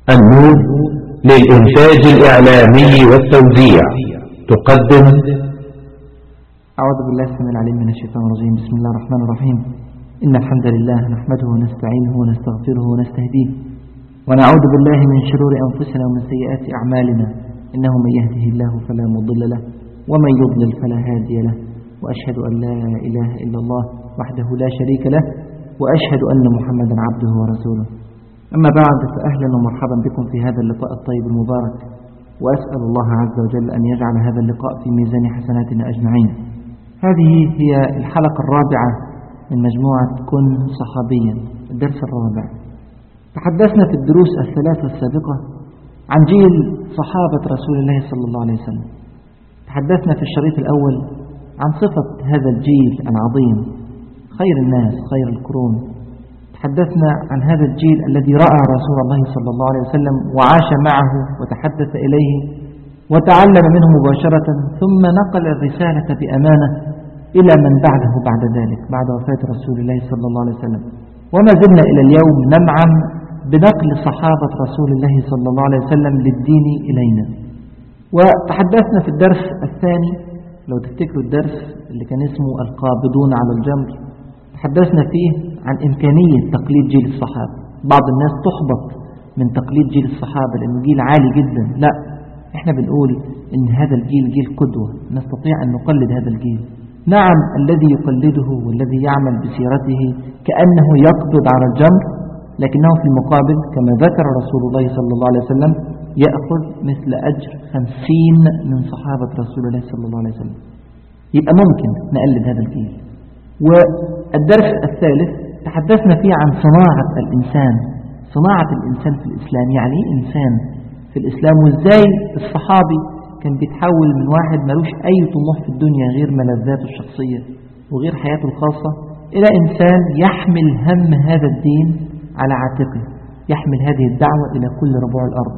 النور للإنتاج الإعلامي والتوزيع تقدم أعوذ بالله السميع العليم من الشيطان الرجيم بسم الله الرحمن الرحيم إن الحمد لله نحمده ونستعينه ونستغفره ونستهديه ونعوذ بالله من شرور أنفسنا ومن سيئات أعمالنا إنه من يهده الله فلا مضل له ومن يضلل فلا هادي له وأشهد أن لا إله إلا الله وحده لا شريك له وأشهد أن محمدا عبده ورسوله أما بعد فأهلا ومرحبا بكم في هذا اللقاء الطيب المبارك وأسأل الله عز وجل أن يجعل هذا اللقاء في ميزان حسناتنا أجمعين هذه هي الحلقة الرابعة من مجموعة كن صحابيا الدرس الرابع تحدثنا في الدروس الثلاثة السابقة عن جيل صحابة رسول الله صلى الله عليه وسلم تحدثنا في الشريط الأول عن صفة هذا الجيل العظيم خير الناس خير القرون تحدثنا عن هذا الجيل الذي رأى رسول الله صلى الله عليه وسلم وعاش معه وتحدث إليه وتعلم منه مباشرة ثم نقل الرسالة بأمانة إلى من بعده بعد ذلك بعد وفاة رسول الله صلى الله عليه وسلم وما زلنا إلى اليوم ننعم بنقل صحابة رسول الله صلى الله عليه وسلم للدين إلينا وتحدثنا في الدرس الثاني لو تفتكروا الدرس اللي كان اسمه القابضون على الجمر تحدثنا فيه عن إمكانية تقليد جيل الصحابة بعض الناس تحبط من تقليد جيل الصحابة لأنه جيل عالي جدا لا احنا بنقول ان هذا الجيل جيل قدوة نستطيع أن نقلد هذا الجيل نعم الذي يقلده والذي يعمل بسيرته كأنه يقبض على الجمر لكنه في المقابل كما ذكر رسول الله صلى الله عليه وسلم يأخذ مثل أجر خمسين من صحابة رسول الله صلى الله عليه وسلم يبقى ممكن نقلد هذا الجيل والدرس الثالث تحدثنا فيه عن صناعة الإنسان صناعة الإنسان في الإسلام يعني إنسان في الإسلام وإزاي الصحابي كان بيتحول من واحد ملوش أي طموح في الدنيا غير ملذاته الشخصية وغير حياته الخاصة إلى إنسان يحمل هم هذا الدين على عاتقه يحمل هذه الدعوة إلى كل ربوع الأرض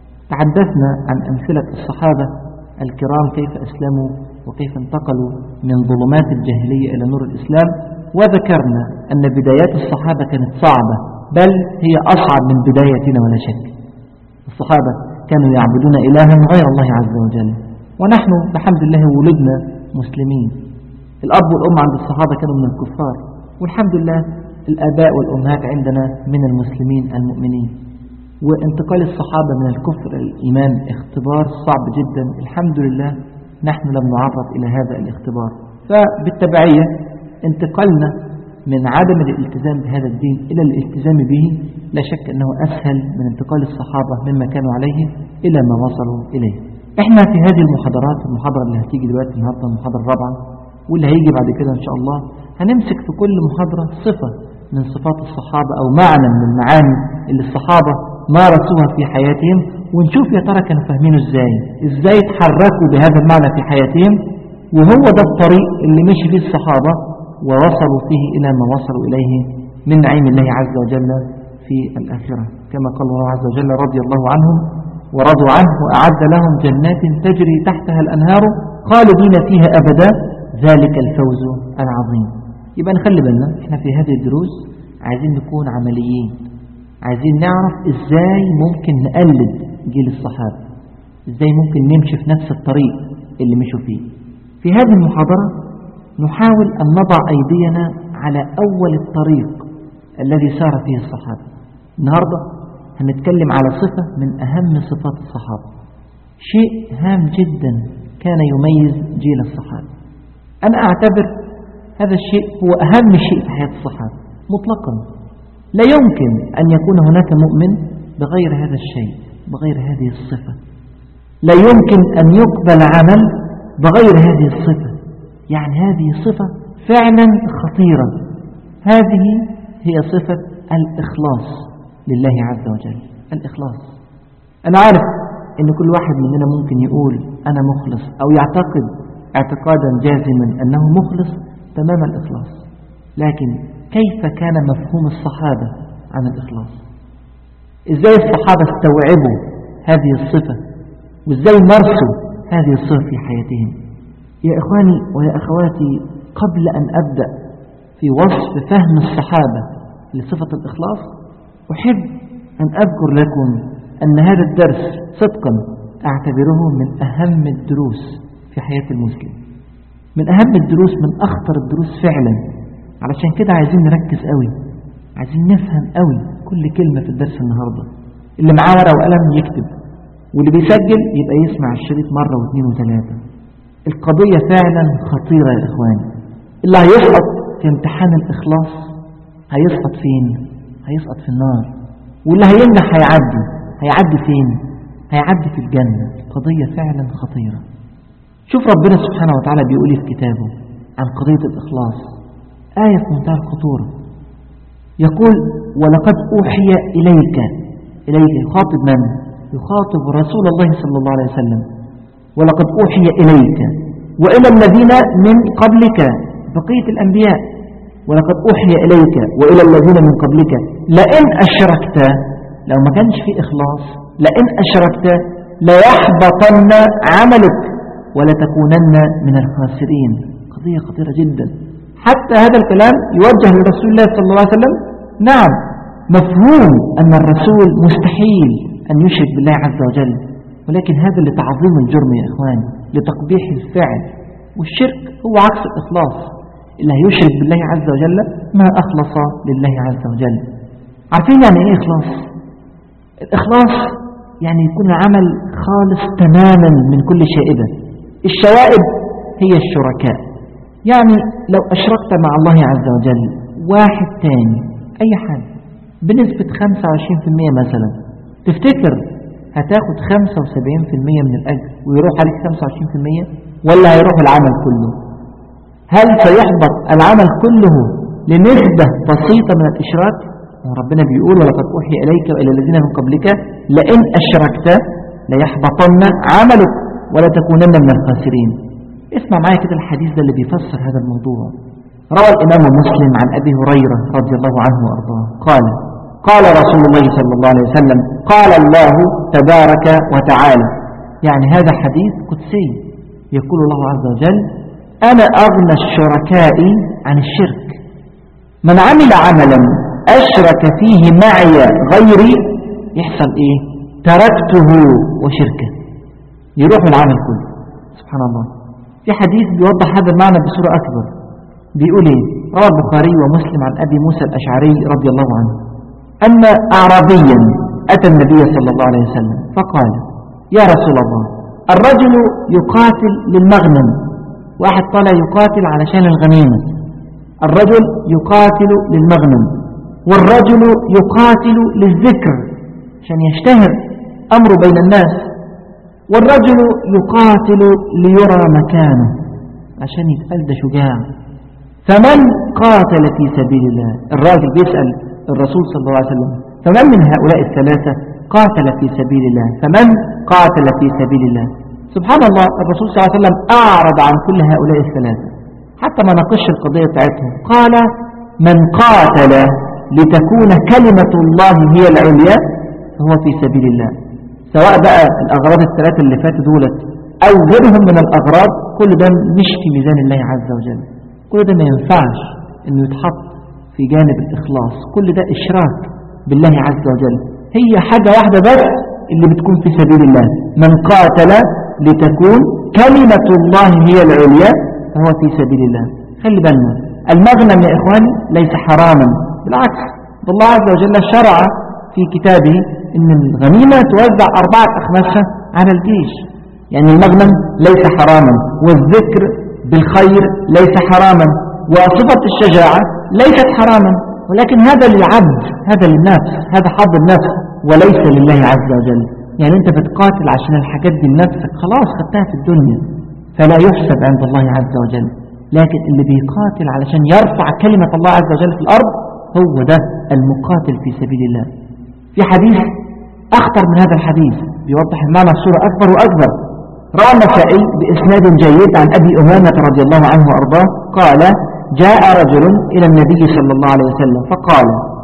تحدثنا عن أمثلة الصحابة الكرام كيف أسلموا وكيف انتقلوا من ظلمات الجاهلية إلى نور الإسلام وذكرنا أن بدايات الصحابة كانت صعبة بل هي أصعب من بدايتنا ولا شك الصحابة كانوا يعبدون إلها غير الله عز وجل ونحن بحمد الله ولدنا مسلمين الأب والأم عند الصحابة كانوا من الكفار والحمد لله الآباء والأمهات عندنا من المسلمين المؤمنين وانتقال الصحابة من الكفر إلى الإيمان اختبار صعب جدا الحمد لله نحن لم نعرض إلى هذا الاختبار فبالتبعية انتقلنا من عدم الالتزام بهذا الدين إلى الالتزام به لا شك أنه أسهل من انتقال الصحابة مما كانوا عليه إلى ما وصلوا إليه احنا في هذه المحاضرات المحاضرة اللي هتيجي دلوقتي النهاردة المحاضرة الرابعة واللي هيجي بعد كده إن شاء الله هنمسك في كل محاضرة صفة من صفات الصحابة أو معنى من المعاني اللي الصحابة مارسوها في حياتهم ونشوف يا ترى كانوا فاهمينه ازاي ازاي تحركوا بهذا المعنى في حياتهم وهو ده الطريق اللي مشي فيه الصحابة ووصلوا فيه إلى ما وصلوا إليه من نعيم الله عز وجل في الآخرة كما قال الله عز وجل رضي الله عنهم ورضوا عنه وأعد لهم جنات تجري تحتها الأنهار خالدين فيها أبدا ذلك الفوز العظيم يبقى نخلي بالنا احنا في هذه الدروس عايزين نكون عمليين عايزين نعرف ازاي ممكن نقلد جيل الصحابة ازاي ممكن نمشي في نفس الطريق اللي مشوا فيه في هذه المحاضرة نحاول أن نضع أيدينا على أول الطريق الذي سار فيه الصحابة النهاردة هنتكلم على صفة من أهم صفات الصحابة شيء هام جدا كان يميز جيل الصحابة أنا أعتبر هذا الشيء هو أهم شيء في حياة الصحابة مطلقا لا يمكن أن يكون هناك مؤمن بغير هذا الشيء بغير هذه الصفة لا يمكن أن يقبل عمل بغير هذه الصفة يعني هذه صفة فعلا خطيرة هذه هي صفة الإخلاص لله عز وجل الإخلاص أنا عارف أن كل واحد مننا ممكن يقول أنا مخلص أو يعتقد اعتقادا جازما أنه مخلص تمام الإخلاص لكن كيف كان مفهوم الصحابة عن الإخلاص إزاي الصحابة استوعبوا هذه الصفة وإزاي مارسوا هذه الصفة في حياتهم يا إخواني ويا أخواتي قبل أن أبدأ في وصف فهم الصحابة لصفة الإخلاص أحب أن أذكر لكم أن هذا الدرس صدقا أعتبره من أهم الدروس في حياة المسلم من أهم الدروس من أخطر الدروس فعلا علشان كده عايزين نركز قوي عايزين نفهم قوي كل كلمة في الدرس النهاردة اللي معاه ورقة وقلم يكتب واللي بيسجل يبقى يسمع الشريط مرة واثنين وثلاثة القضية فعلا خطيرة يا إخواني اللي هيسقط في امتحان الإخلاص هيسقط فين هيسقط في النار واللي هينجح هيعدي هيعدي فين هيعدي في الجنة قضية فعلا خطيرة شوف ربنا سبحانه وتعالى بيقول في كتابه عن قضية الإخلاص آية في منتهى الخطورة يقول ولقد أوحي إليك إليك يخاطب من؟ يخاطب رسول الله صلى الله عليه وسلم ولقد أوحي إليك وإلى الذين من قبلك بقية الأنبياء ولقد أوحي إليك وإلى الذين من قبلك لئن أشركت لو ما كانش في إخلاص لئن أشركت ليحبطن عملك ولتكونن من الخاسرين قضية خطيرة جدا حتى هذا الكلام يوجه لرسول الله صلى الله عليه وسلم نعم مفهوم أن الرسول مستحيل أن يشرك بالله عز وجل ولكن هذا لتعظيم الجرم يا إخواني لتقبيح الفعل والشرك هو عكس الإخلاص اللي هيشرك بالله عز وجل ما أخلص لله عز وجل عارفين يعني إيه إخلاص الإخلاص يعني يكون العمل خالص تماما من كل شائبة الشوائب هي الشركاء يعني لو أشركت مع الله عز وجل واحد تاني أي حد بنسبة 25% مثلا تفتكر هتاخد 75% من الأجر ويروح عليك 25% ولا هيروح العمل كله هل سيحبط العمل كله لنسبة بسيطة من الإشراك ربنا بيقول ولقد أوحي إليك وإلى الذين من قبلك لئن أشركت ليحبطن عملك ولا تكونن من الخاسرين اسمع معايا كده الحديث ده اللي بيفسر هذا الموضوع روى الإمام مسلم عن أبي هريرة رضي الله عنه وأرضاه قال قال رسول الله صلى الله عليه وسلم قال الله تبارك وتعالى يعني هذا حديث قدسي يقول الله عز وجل أنا أغنى الشركاء عن الشرك من عمل عملا أشرك فيه معي غيري يحصل إيه تركته وشركه يروح العمل كله سبحان الله في حديث بيوضح هذا المعنى بصورة أكبر بيقول إيه روى البخاري ومسلم عن أبي موسى الأشعري رضي الله عنه أن أعرابيا أتى النبي صلى الله عليه وسلم فقال يا رسول الله الرجل يقاتل للمغنم واحد طالع يقاتل علشان الغنيمة الرجل يقاتل للمغنم والرجل يقاتل للذكر عشان يشتهر أمره بين الناس والرجل يقاتل ليرى مكانه عشان يتقال ده شجاع فمن قاتل في سبيل الله الراجل بيسأل الرسول صلى الله عليه وسلم فمن من هؤلاء الثلاثة قاتل في سبيل الله فمن قاتل في سبيل الله سبحان الله الرسول صلى الله عليه وسلم أعرض عن كل هؤلاء الثلاثة حتى ما نقش القضية بتاعتهم قال من قاتل لتكون كلمة الله هي العليا فهو في سبيل الله سواء بقى الأغراض الثلاثة اللي فاتوا دولت أو غيرهم من الأغراض كل ده مش في ميزان الله عز وجل كل ده ما ينفعش انه يتحط في جانب الإخلاص كل ده إشراك بالله عز وجل هي حاجة واحدة بس اللي بتكون في سبيل الله من قاتل لتكون كلمة الله هي العليا فهو في سبيل الله خلي بالنا المغنم يا إخواني ليس حراما بالعكس الله عز وجل شرع في كتابه ان الغنيمة توزع أربعة أخماسها على الجيش يعني المغنم ليس حراما والذكر بالخير ليس حراما وصفة الشجاعة ليست حراما ولكن هذا للعبد هذا للنفس هذا حظ النفس وليس لله عز وجل يعني انت بتقاتل عشان الحاجات دي لنفسك خلاص خدتها في الدنيا فلا يحسب عند الله عز وجل لكن اللي بيقاتل علشان يرفع كلمة الله عز وجل في الأرض هو ده المقاتل في سبيل الله في حديث أخطر من هذا الحديث بيوضح المعنى الصورة أكبر وأكبر روى النسائي بإسناد جيد عن أبي أمامة رضي الله عنه وأرضاه قال جاء رجل إلى النبي صلى الله عليه وسلم فقال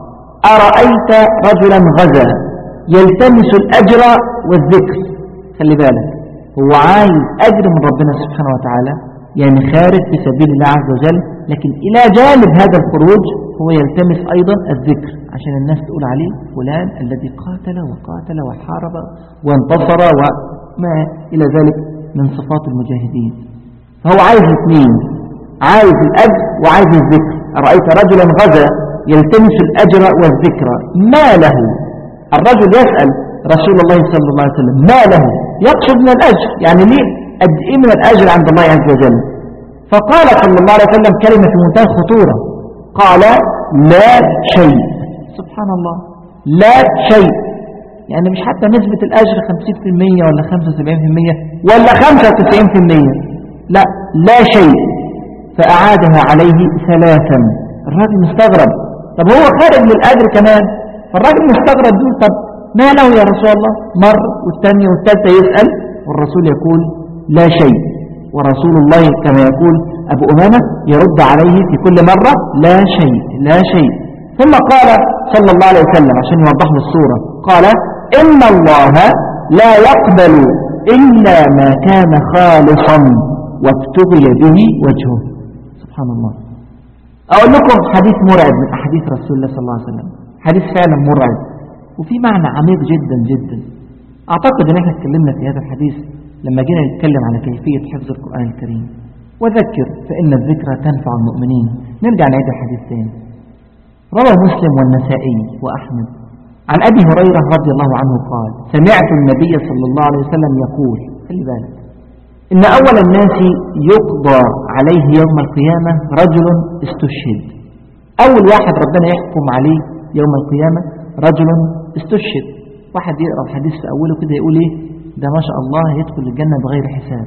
أرأيت رجلا غزا يلتمس الأجر والذكر خلي بالك هو عايز أجر من ربنا سبحانه وتعالى يعني خارج في سبيل الله عز وجل لكن إلى جانب هذا الخروج هو يلتمس أيضا الذكر عشان الناس تقول عليه فلان الذي قاتل وقاتل وحارب وانتصر وما إلى ذلك من صفات المجاهدين فهو عايز اثنين عايز الأجر وعايز الذكر رأيت رجلا غزا يلتمس الأجر والذكر ما له الرجل يسأل رسول الله صلى الله عليه وسلم ما له يقصد من الأجر يعني ليه قد إيه من الأجر عند الله عز وجل فقال صلى الله عليه وسلم كلمة في منتهى الخطورة قال لا شيء سبحان الله لا شيء يعني مش حتى نسبة الأجر 50% ولا 75% ولا 95% لا لا شيء فأعادها عليه ثلاثا الراجل مستغرب طب هو خارج للأجر كمان فالراجل مستغرب دول طب ما له يا رسول الله مر والثانية والثالثة يسأل والرسول يقول لا شيء ورسول الله كما يقول أبو أمامة يرد عليه في كل مرة لا شيء لا شيء ثم قال صلى الله عليه وسلم عشان يوضح له الصورة قال إن الله لا يقبل إلا ما كان خالصا وابتغي به وجهه سبحان الله أقول لكم حديث مرعب من أحاديث رسول الله صلى الله عليه وسلم حديث فعلا مرعب وفي معنى عميق جدا جدا أعتقد أن احنا اتكلمنا في هذا الحديث لما جينا نتكلم على كيفية حفظ القرآن الكريم وذكر فإن الذكرى تنفع المؤمنين نرجع نعيد الحديث تاني روى مسلم والنسائي وأحمد عن أبي هريرة رضي الله عنه قال سمعت النبي صلى الله عليه وسلم يقول خلي بالك إن أول الناس يقضى عليه يوم القيامة رجل استشهد أول واحد ربنا يحكم عليه يوم القيامة رجل استشهد واحد يقرأ الحديث في أوله كده يقول إيه ده ما شاء الله يدخل الجنة بغير حساب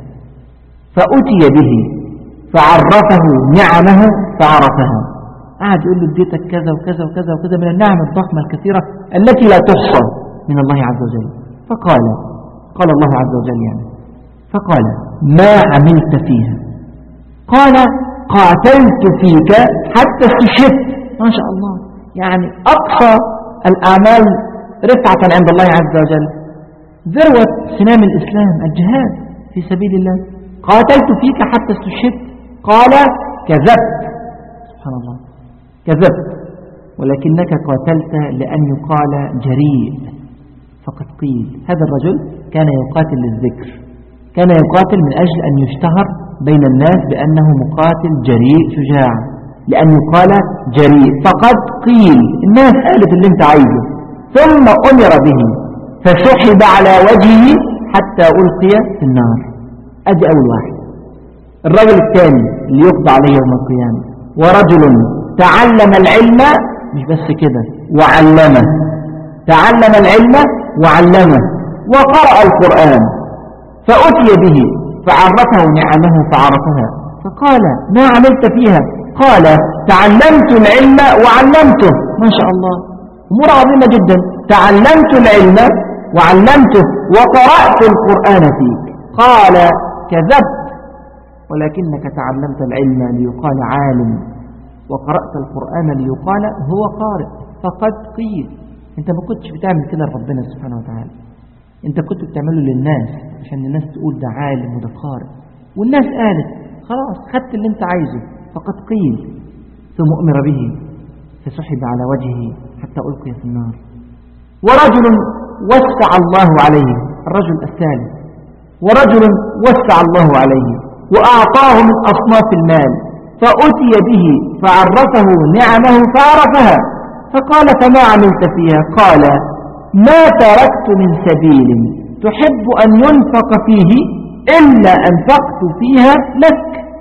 فأتي به فعرفه نعمه فعرفها قعد يقول له اديتك كذا وكذا وكذا وكذا من النعم الضخمة الكثيرة التي لا تحصى من الله عز وجل فقال قال الله عز وجل يعني فقال ما عملت فيها قال قاتلت فيك حتى استشهدت ما شاء الله يعني أقصى الأعمال رفعة عند الله عز وجل ذروة سنام الإسلام الجهاد في سبيل الله قاتلت فيك حتى استشهدت قال كذبت سبحان الله كذبت ولكنك قاتلت لأن يقال جريء فقد قيل هذا الرجل كان يقاتل للذكر كان يقاتل من أجل أن يشتهر بين الناس بأنه مقاتل جريء شجاع لأن يقال جريء فقد قيل الناس قالت اللي انت عايزه ثم أمر به فسحب على وجهه حتى ألقي في النار أدي أول واحد الرجل الثاني اللي يقضى عليه يوم القيامة ورجل تعلم العلم مش بس كده وعلمه تعلم العلم وعلمه وقرأ القرآن فأتي به فعرفه نعمه فعرفها فقال ما عملت فيها قال تعلمت العلم وعلمته ما شاء الله أمور عظيمة جدا تعلمت العلم وعلمته وقرأت القرآن فيك قال كذبت ولكنك تعلمت العلم ليقال عالم وقرأت القرآن ليقال هو قارئ فقد قيل انت ما كنتش بتعمل كده لربنا سبحانه وتعالى انت كنت بتعمله للناس عشان الناس تقول ده عالم وده قارئ والناس قالت خلاص خدت اللي انت عايزه فقد قيل ثم أمر به فسحب على وجهه حتى ألقي في النار ورجل وسع الله عليه الرجل الثالث ورجل وسع الله عليه وأعطاه من أصناف المال فأتي به فعرفه نعمه فعرفها فقال فما عملت فيها قال ما تركت من سبيل تحب أن ينفق فيه إلا أنفقت فيها لك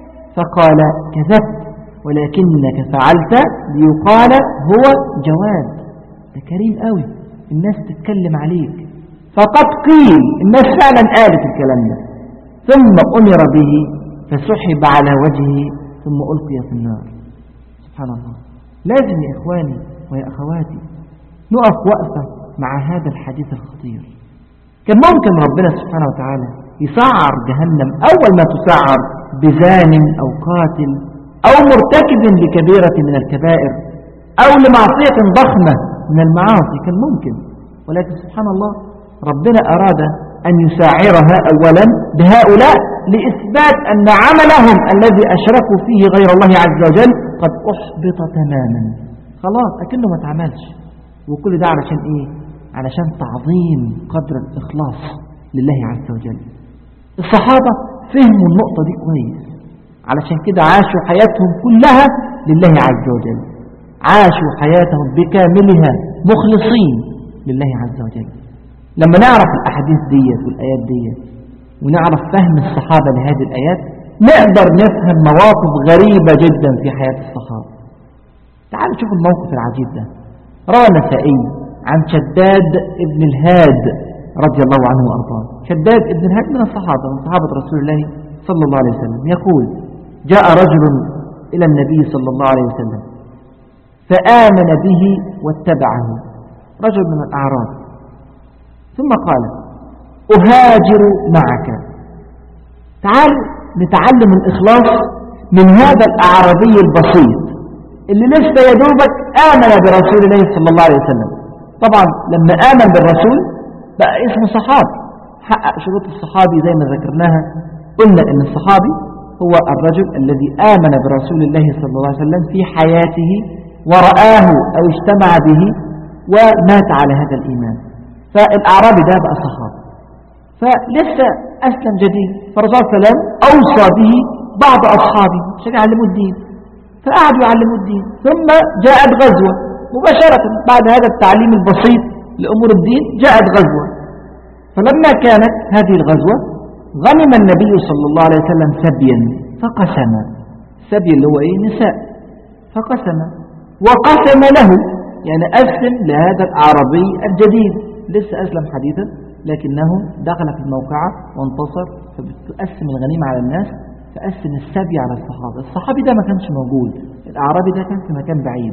فقال كذبت ولكنك فعلت ليقال هو جواد ده كريم قوي الناس تتكلم عليك فقد قيل الناس فعلا قالت الكلام ده ثم أمر به فسحب على وجهه ثم ألقي في النار سبحان الله لازم يا إخواني ويا أخواتي نقف وقفة مع هذا الحديث الخطير كان ممكن ربنا سبحانه وتعالى يسعر جهنم أول ما تسعر بزان أو قاتل أو مرتكب لكبيرة من الكبائر أو لمعصية ضخمة من المعاصي كان ممكن ولكن سبحان الله ربنا أراد أن يساعرها أولا بهؤلاء لإثبات أن عملهم الذي أشركوا فيه غير الله عز وجل قد أحبط تماما خلاص أكنه ما تعملش وكل ده علشان إيه علشان تعظيم قدر الإخلاص لله عز وجل الصحابة فهموا النقطة دي كويس علشان كده عاشوا حياتهم كلها لله عز وجل عاشوا حياتهم بكاملها مخلصين لله عز وجل لما نعرف الأحاديث ديت والآيات ديت ونعرف فهم الصحابة لهذه الآيات نقدر نفهم مواقف غريبة جدا في حياة الصحابة تعالوا شوفوا الموقف العجيب ده روى النسائي عن شداد ابن الهاد رضي الله عنه وأرضاه شداد ابن الهاد من الصحابة من صحابة رسول الله صلى الله عليه وسلم يقول جاء رجل إلى النبي صلى الله عليه وسلم فآمن به واتبعه رجل من الأعراب ثم قال أهاجر معك تعالوا نتعلم الإخلاص من هذا الأعرابي البسيط اللي لسه يدوبك آمن برسول الله صلى الله عليه وسلم طبعا لما آمن بالرسول بقى اسمه صحابي حقق شروط الصحابي زي ما ذكرناها قلنا ان الصحابي هو الرجل الذي آمن برسول الله صلى الله عليه وسلم في حياته ورآه أو اجتمع به ومات على هذا الإيمان فالأعرابي ده بقى صحابي فلسه أسلم جديد فرسول السلام أوصى به بعض أصحابه عشان يعلموا الدين فقعدوا يعلموا الدين ثم جاءت غزوة مباشرة بعد هذا التعليم البسيط لأمور الدين جاءت غزوة فلما كانت هذه الغزوة غنم النبي صلى الله عليه وسلم سبيا فقسم سبي اللي هو ايه نساء فقسم وقسم له يعني أسلم لهذا الأعرابي الجديد لسه أسلم حديثا لكنه دخل في الموقعة وانتصر فبتقسم الغنيمة على الناس فقسم السبي على الصحابة الصحابي ده ما كانش موجود الأعرابي ده كان في مكان بعيد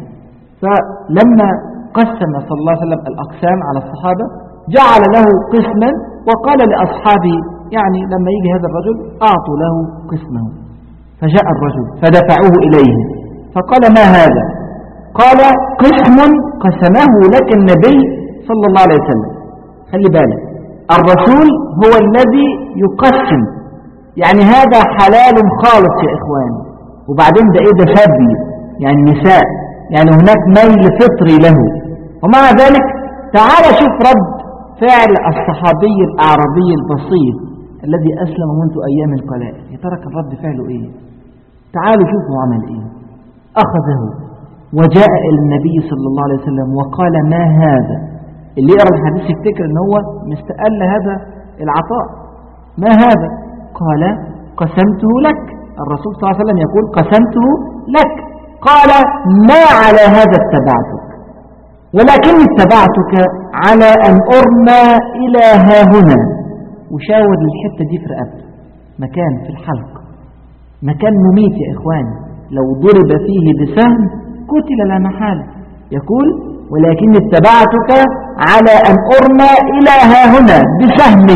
فلما قسم صلى الله عليه وسلم الأقسام على الصحابة جعل له قسما وقال لأصحابه يعني لما يجي هذا الرجل أعطوا له قسمه فجاء الرجل فدفعوه إليه فقال ما هذا قال قسم قسمه لك النبي صلى الله عليه وسلم خلي بالك الرسول هو الذي يقسم يعني هذا حلال خالص يا إخواني وبعدين ده إيه ده سبي يعني نساء يعني هناك ميل فطري له ومع ذلك تعال شوف رد فعل الصحابي الأعرابي البسيط الذي أسلم منذ أيام القلائل يا ترى كان رد فعله إيه تعالوا شوفوا عمل إيه أخذه وجاء إلى النبي صلى الله عليه وسلم وقال ما هذا اللي يقرأ الحديث يفتكر ان هو مستقل هذا العطاء ما هذا قال قسمته لك الرسول صلى الله عليه وسلم يقول قسمته لك قال ما على هذا اتبعتك ولكن اتبعتك على أن أرمى إلى ها هنا وشاور الحتة دي في رقبته مكان في الحلق مكان مميت يا إخواني لو ضرب فيه بسهم قتل لا محالة يقول ولكن اتبعتك على أن أرمى إلى ها هنا بسهم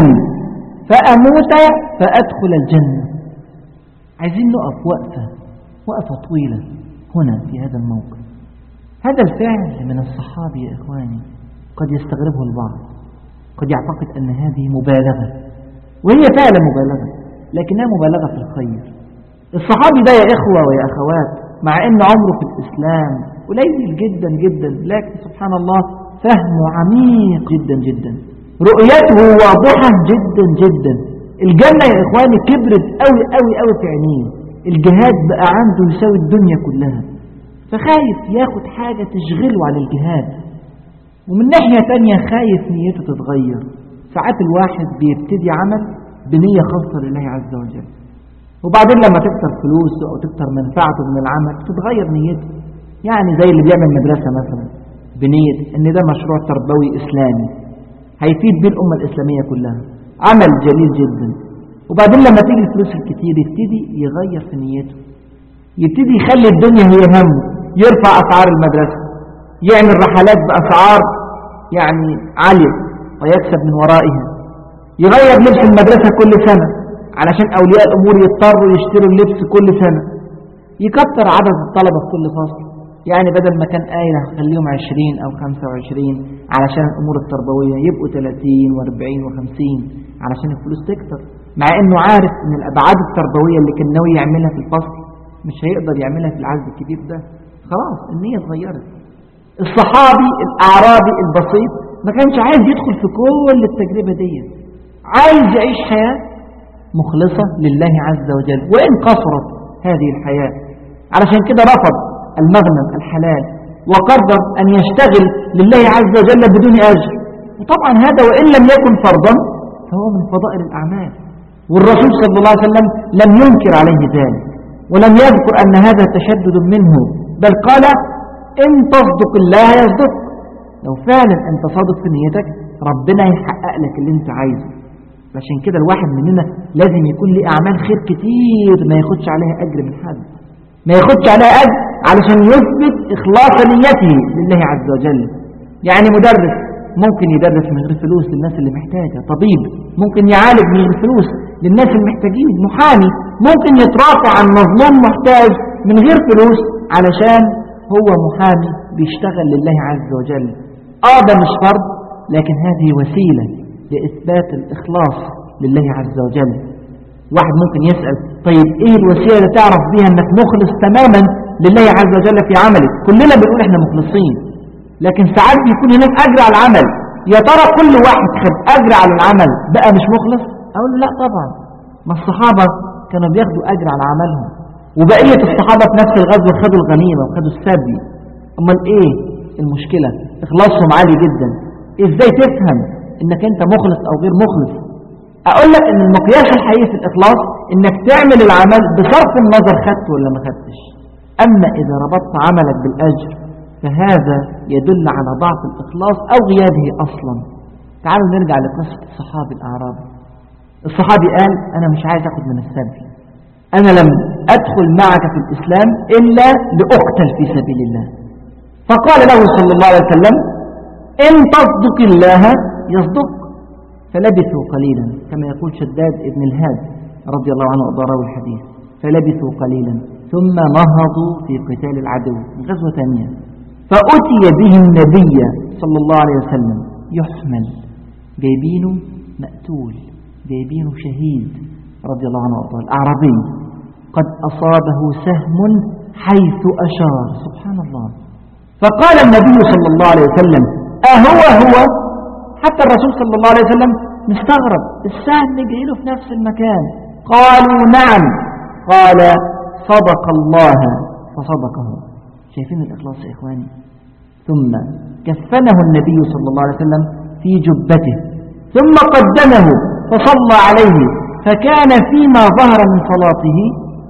فأموت فأدخل الجنة عايزين نقف وقفة وقفة طويلة هنا في هذا الموقف هذا الفعل من الصحابة يا إخواني قد يستغربه البعض قد يعتقد أن هذه مبالغة وهي فعلا مبالغة لكنها مبالغة في الخير الصحابي ده يا إخوة ويا أخوات مع أن عمره في الإسلام قليل جدا جدا لكن سبحان الله فهمه عميق جدا جدا رؤيته واضحة جدا جدا الجنة يا إخواني كبرت قوي قوي قوي في عينيه الجهاد بقى عنده يساوي الدنيا كلها فخايف ياخد حاجة تشغله عن الجهاد ومن ناحية تانية خايف نيته تتغير ساعات الواحد بيبتدي عمل بنية خاصة لله عز وجل وبعدين لما تكتر فلوسه أو تكتر منفعته من العمل تتغير نيته يعني زي اللي بيعمل مدرسة مثلا بنية ان ده مشروع تربوي إسلامي هيفيد بيه الأمة الإسلامية كلها عمل جليل جدا وبعدين لما تيجي الفلوس الكتير يبتدي يغير في نيته يبتدي يخلي الدنيا هي همه يرفع أسعار المدرسة يعمل رحلات بأسعار يعني عالية ويكسب من ورائها يغير لبس المدرسة كل سنة علشان أولياء الأمور يضطروا يشتروا اللبس كل سنة يكتر عدد الطلبة في كل فصل يعني بدل ما كان آية خليهم 20 أو 25 علشان الأمور التربوية يبقوا 30 و40 و50 علشان الفلوس تكتر مع انه عارف ان الابعاد التربوية اللي كان ناوي يعملها في الفصل مش هيقدر يعملها في العدد الكبير ده خلاص النية اتغيرت الصحابي الاعرابي البسيط ما كانش عايز يدخل في كل التجربة دي عايز يعيش حياة مخلصة لله عز وجل وإن قصرت هذه الحياة علشان كده رفض المغنم الحلال وقرر أن يشتغل لله عز وجل بدون أجر وطبعا هذا وإن لم يكن فرضا فهو من فضائل الأعمال والرسول صلى الله عليه وسلم لم ينكر عليه ذلك ولم يذكر أن هذا تشدد منه بل قال إن تصدق الله يصدق لو فعلا أنت صادق في نيتك ربنا يحقق لك اللي أنت عايزه عشان كده الواحد مننا لازم يكون له أعمال خير كتير ما ياخدش عليها أجر من حد ما ياخدش عليها أجر علشان يثبت إخلاص نيته لله عز وجل يعني مدرس ممكن يدرس من غير فلوس للناس اللي محتاجة طبيب ممكن يعالج من غير فلوس للناس المحتاجين محامي ممكن يترافع عن مظلوم محتاج من غير فلوس علشان هو محامي بيشتغل لله عز وجل آه ده مش فرض لكن هذه وسيلة لإثبات الإخلاص لله عز وجل واحد ممكن يسأل طيب إيه الوسيلة اللي تعرف بيها أنك مخلص تماما لله عز وجل في عملك كلنا بنقول إحنا مخلصين لكن ساعات بيكون هناك أجر على العمل يا ترى كل واحد خد أجر على العمل بقى مش مخلص أقول له لا طبعا ما الصحابة كانوا بياخدوا أجر على عملهم وبقية الصحابة في نفس الغزوة خدوا الغنيمة وخدوا السبي أمال إيه المشكلة إخلاصهم عالي جدا إزاي تفهم إنك أنت مخلص أو غير مخلص أقول لك إن المقياس الحقيقي في الإخلاص إنك تعمل العمل بصرف النظر خدت ولا ما خدتش أما إذا ربطت عملك بالأجر فهذا يدل على ضعف الإخلاص أو غيابه أصلا تعالوا نرجع لقصة الصحابي الأعرابي الصحابي قال أنا مش عايز أخذ من السبي أنا لم أدخل معك في الإسلام إلا لأقتل في سبيل الله فقال له صلى الله عليه وسلم إن تصدق الله يصدق فلبثوا قليلا كما يقول شداد ابن الهاد رضي الله عنه وأضاره الحديث فلبثوا قليلا ثم نهضوا في قتال العدو غزوة ثانية فأتي به النبي صلى الله عليه وسلم يحمل جايبينه مقتول جايبينه شهيد رضي الله عنه وأرضاه الأعرابي قد أصابه سهم حيث أشار سبحان الله فقال النبي صلى الله عليه وسلم أهو هو حتى الرسول صلى الله عليه وسلم مستغرب السهم جاي له في نفس المكان قالوا نعم قال صدق الله فصدقه شايفين الإخلاص يا إخواني ثم كفنه النبي صلى الله عليه وسلم في جبته ثم قدمه فصلى عليه فكان فيما ظهر من صلاته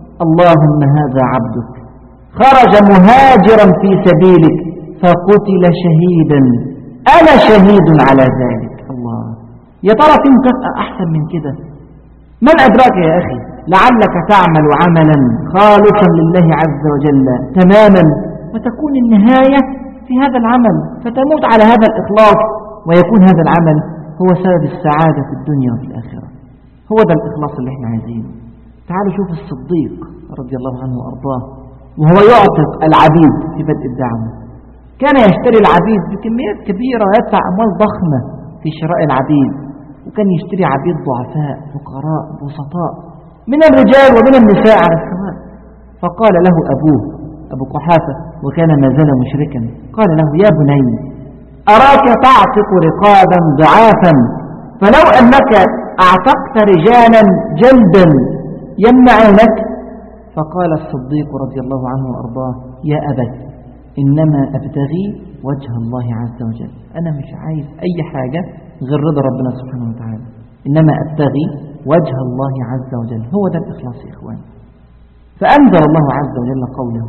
اللهم هذا عبدك خرج مهاجرا في سبيلك فقتل شهيدا أنا شهيد على ذلك الله يا ترى في مكافأة أحسن من كده من أدراك يا أخي لعلك تعمل عملا خالصا لله عز وجل تماما وتكون النهاية في هذا العمل فتموت على هذا الإخلاص ويكون هذا العمل هو سبب السعادة في الدنيا وفي الآخرة هو ده الإخلاص اللي احنا عايزينه تعالوا شوف الصديق رضي الله عنه وأرضاه وهو يعتق العبيد في بدء الدعوة كان يشتري العبيد بكميات كبيرة ويدفع أموال ضخمة في شراء العبيد وكان يشتري عبيد ضعفاء فقراء بسطاء من الرجال ومن النساء على السواء فقال له أبوه أبو قحافة وكان ما زال مشركا قال له يا بني أراك تعتق رقابا ضعافا فلو أنك أعتقت رجالا جلدا يمنعونك فقال الصديق رضي الله عنه وأرضاه يا أبت إنما أبتغي وجه الله عز وجل أنا مش عايز أي حاجة غير رضا ربنا سبحانه وتعالى إنما أبتغي وجه الله عز وجل هو ده الإخلاص يا إخوان فأنزل الله عز وجل قوله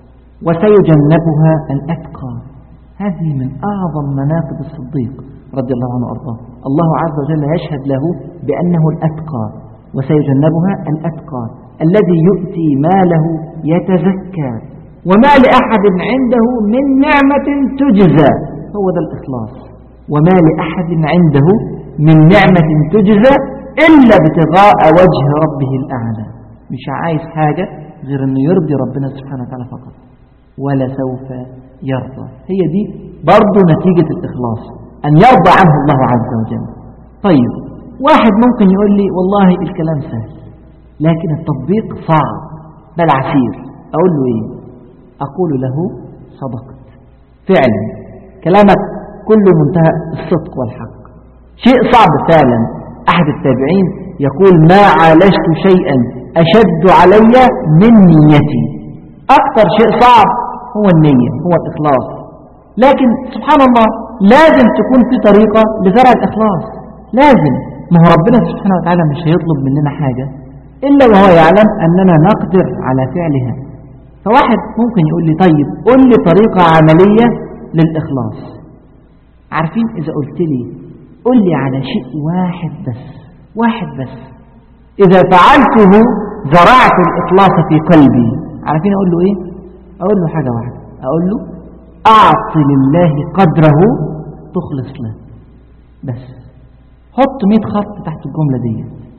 وسيجنبها الأتقى هذه من أعظم مناقب الصديق رضي الله عنه وأرضاه الله عز وجل يشهد له بأنه الأتقى وسيجنبها الأتقى الذي يؤتي ماله يتزكى وما لأحد عنده من نعمة تجزى هو ده الإخلاص وما لأحد عنده من نعمة تجزى إلا ابتغاء وجه ربه الأعلى مش عايز حاجة غير أنه يرضي ربنا سبحانه وتعالى فقط ولا سوف يرضى هي دي برضو نتيجة الإخلاص أن يرضى عنه الله عز وجل طيب واحد ممكن يقول لي والله الكلام سهل لكن التطبيق صعب بل عسير أقول له إيه أقول له صدقت فعلا كلامك كله منتهى الصدق والحق شيء صعب فعلا أحد التابعين يقول ما عالجت شيئا أشد علي من نيتي أكثر شيء صعب هو النية هو الإخلاص لكن سبحان الله لازم تكون في طريقة لزرع الإخلاص لازم ما هو ربنا سبحانه وتعالى مش هيطلب مننا حاجة إلا وهو يعلم أننا نقدر على فعلها فواحد ممكن يقول لي طيب قل لي طريقة عملية للإخلاص عارفين إذا قلت لي قل لي على شيء واحد بس واحد بس إذا فعلته زرعت الإخلاص في قلبي عارفين أقول له إيه أقول له حاجة واحدة أقول له أعط لله قدره تخلص له بس حط 100 خط تحت الجملة دي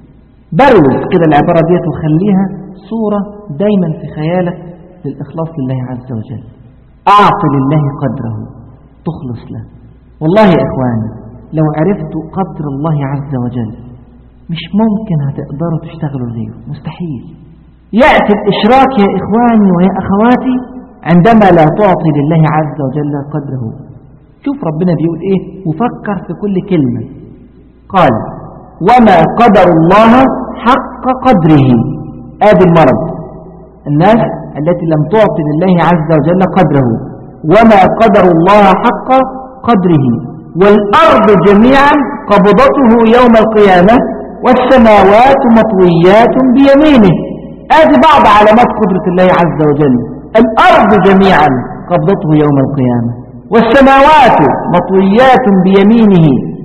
بروز كده العبارة ديت وخليها صورة دايما في خيالك للإخلاص لله عز وجل أعط لله قدره تخلص له والله يا إخواني لو عرفتوا قدر الله عز وجل مش ممكن هتقدروا تشتغلوا غيره مستحيل يأتي الإشراك يا إخواني ويا أخواتي عندما لا تعطي لله عز وجل قدره شوف ربنا بيقول إيه وفكر في كل كلمة قال وما قدر الله حق قدره آدي المرض الناس التي لم تعطي لله عز وجل قدره وما قدر الله حق قدره والأرض جميعا قبضته يوم القيامة والسماوات مطويات بيمينه هذه بعض علامات قدرة الله عز وجل الأرض جميعا قبضته يوم القيامة والسماوات مطويات بيمينه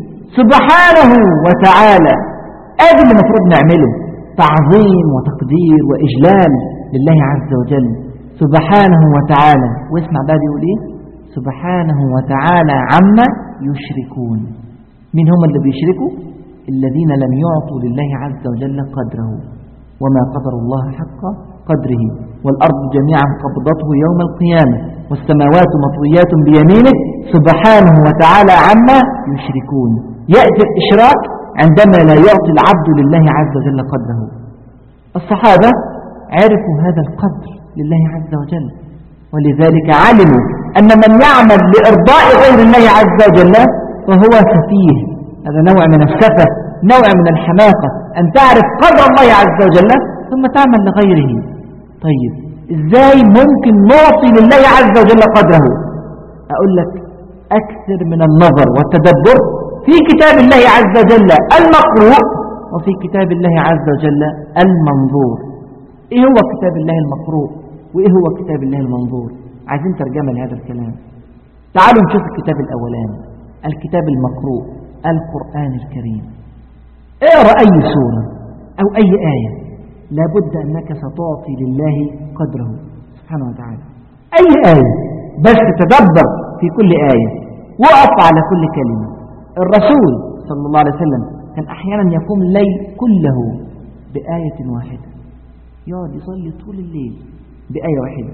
سبحانه وتعالى هذا اللي المفروض نعمله تعظيم وتقدير وإجلال لله عز وجل سبحانه وتعالى واسمع بقى بيقول ايه سبحانه وتعالى عما يشركون من هم اللي بيشركوا الذين لم يعطوا لله عز وجل قدره وما قدر الله حق قدره والأرض جميعا قبضته يوم القيامة والسماوات مطويات بيمينه سبحانه وتعالى عما يشركون يأتي الإشراك عندما لا يعطي العبد لله عز وجل قدره الصحابة عرفوا هذا القدر لله عز وجل ولذلك علموا أن من يعمل لإرضاء غير الله عز وجل فهو سفيه هذا نوع من السفة نوع من الحماقة أن تعرف قدر الله عز وجل ثم تعمل لغيره طيب إزاي ممكن نعطي لله عز وجل قدره أقول لك أكثر من النظر والتدبر في كتاب الله عز وجل المقروء وفي كتاب الله عز وجل المنظور إيه هو كتاب الله المقروء وإيه هو كتاب الله المنظور عايزين ترجمة لهذا الكلام تعالوا نشوف الكتاب الأولاني الكتاب المقروء القرآن الكريم اقرأ أي سورة أو أي آية لابد أنك ستعطي لله قدره سبحانه وتعالى أي آية بس تتدبر في كل آية وقف على كل كلمة الرسول صلى الله عليه وسلم كان أحيانا يقوم الليل كله بآية واحدة يقعد يصلي طول الليل بآية واحدة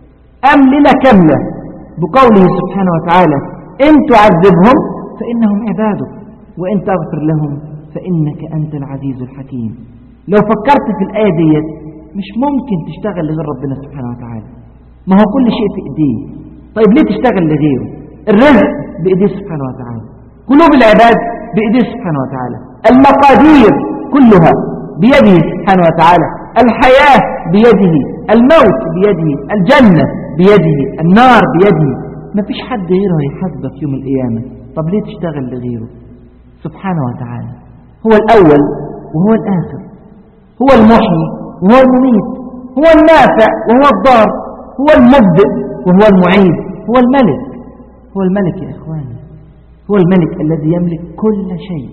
أم ليلة كاملة بقوله سبحانه وتعالى إن تعذبهم فإنهم عبادك وإن تغفر لهم فإنك أنت العزيز الحكيم لو فكرت في الآية ديت مش ممكن تشتغل لغير ربنا سبحانه وتعالى ما هو كل شيء في إيديه طيب ليه تشتغل لغيره الرزق بإيديه سبحانه وتعالى قلوب العباد بإيديه سبحانه وتعالى المقادير كلها بيده سبحانه وتعالى الحياة بيده الموت بيده الجنة بيده النار بيده ما فيش حد غيره هيحاسبك يوم القيامة طب ليه تشتغل لغيره سبحانه وتعالى هو الأول وهو الآخر هو المحيي وهو المميت هو النافع وهو الضار هو المبدئ وهو المعيد هو الملك هو الملك يا إخواني هو الملك الذي يملك كل شيء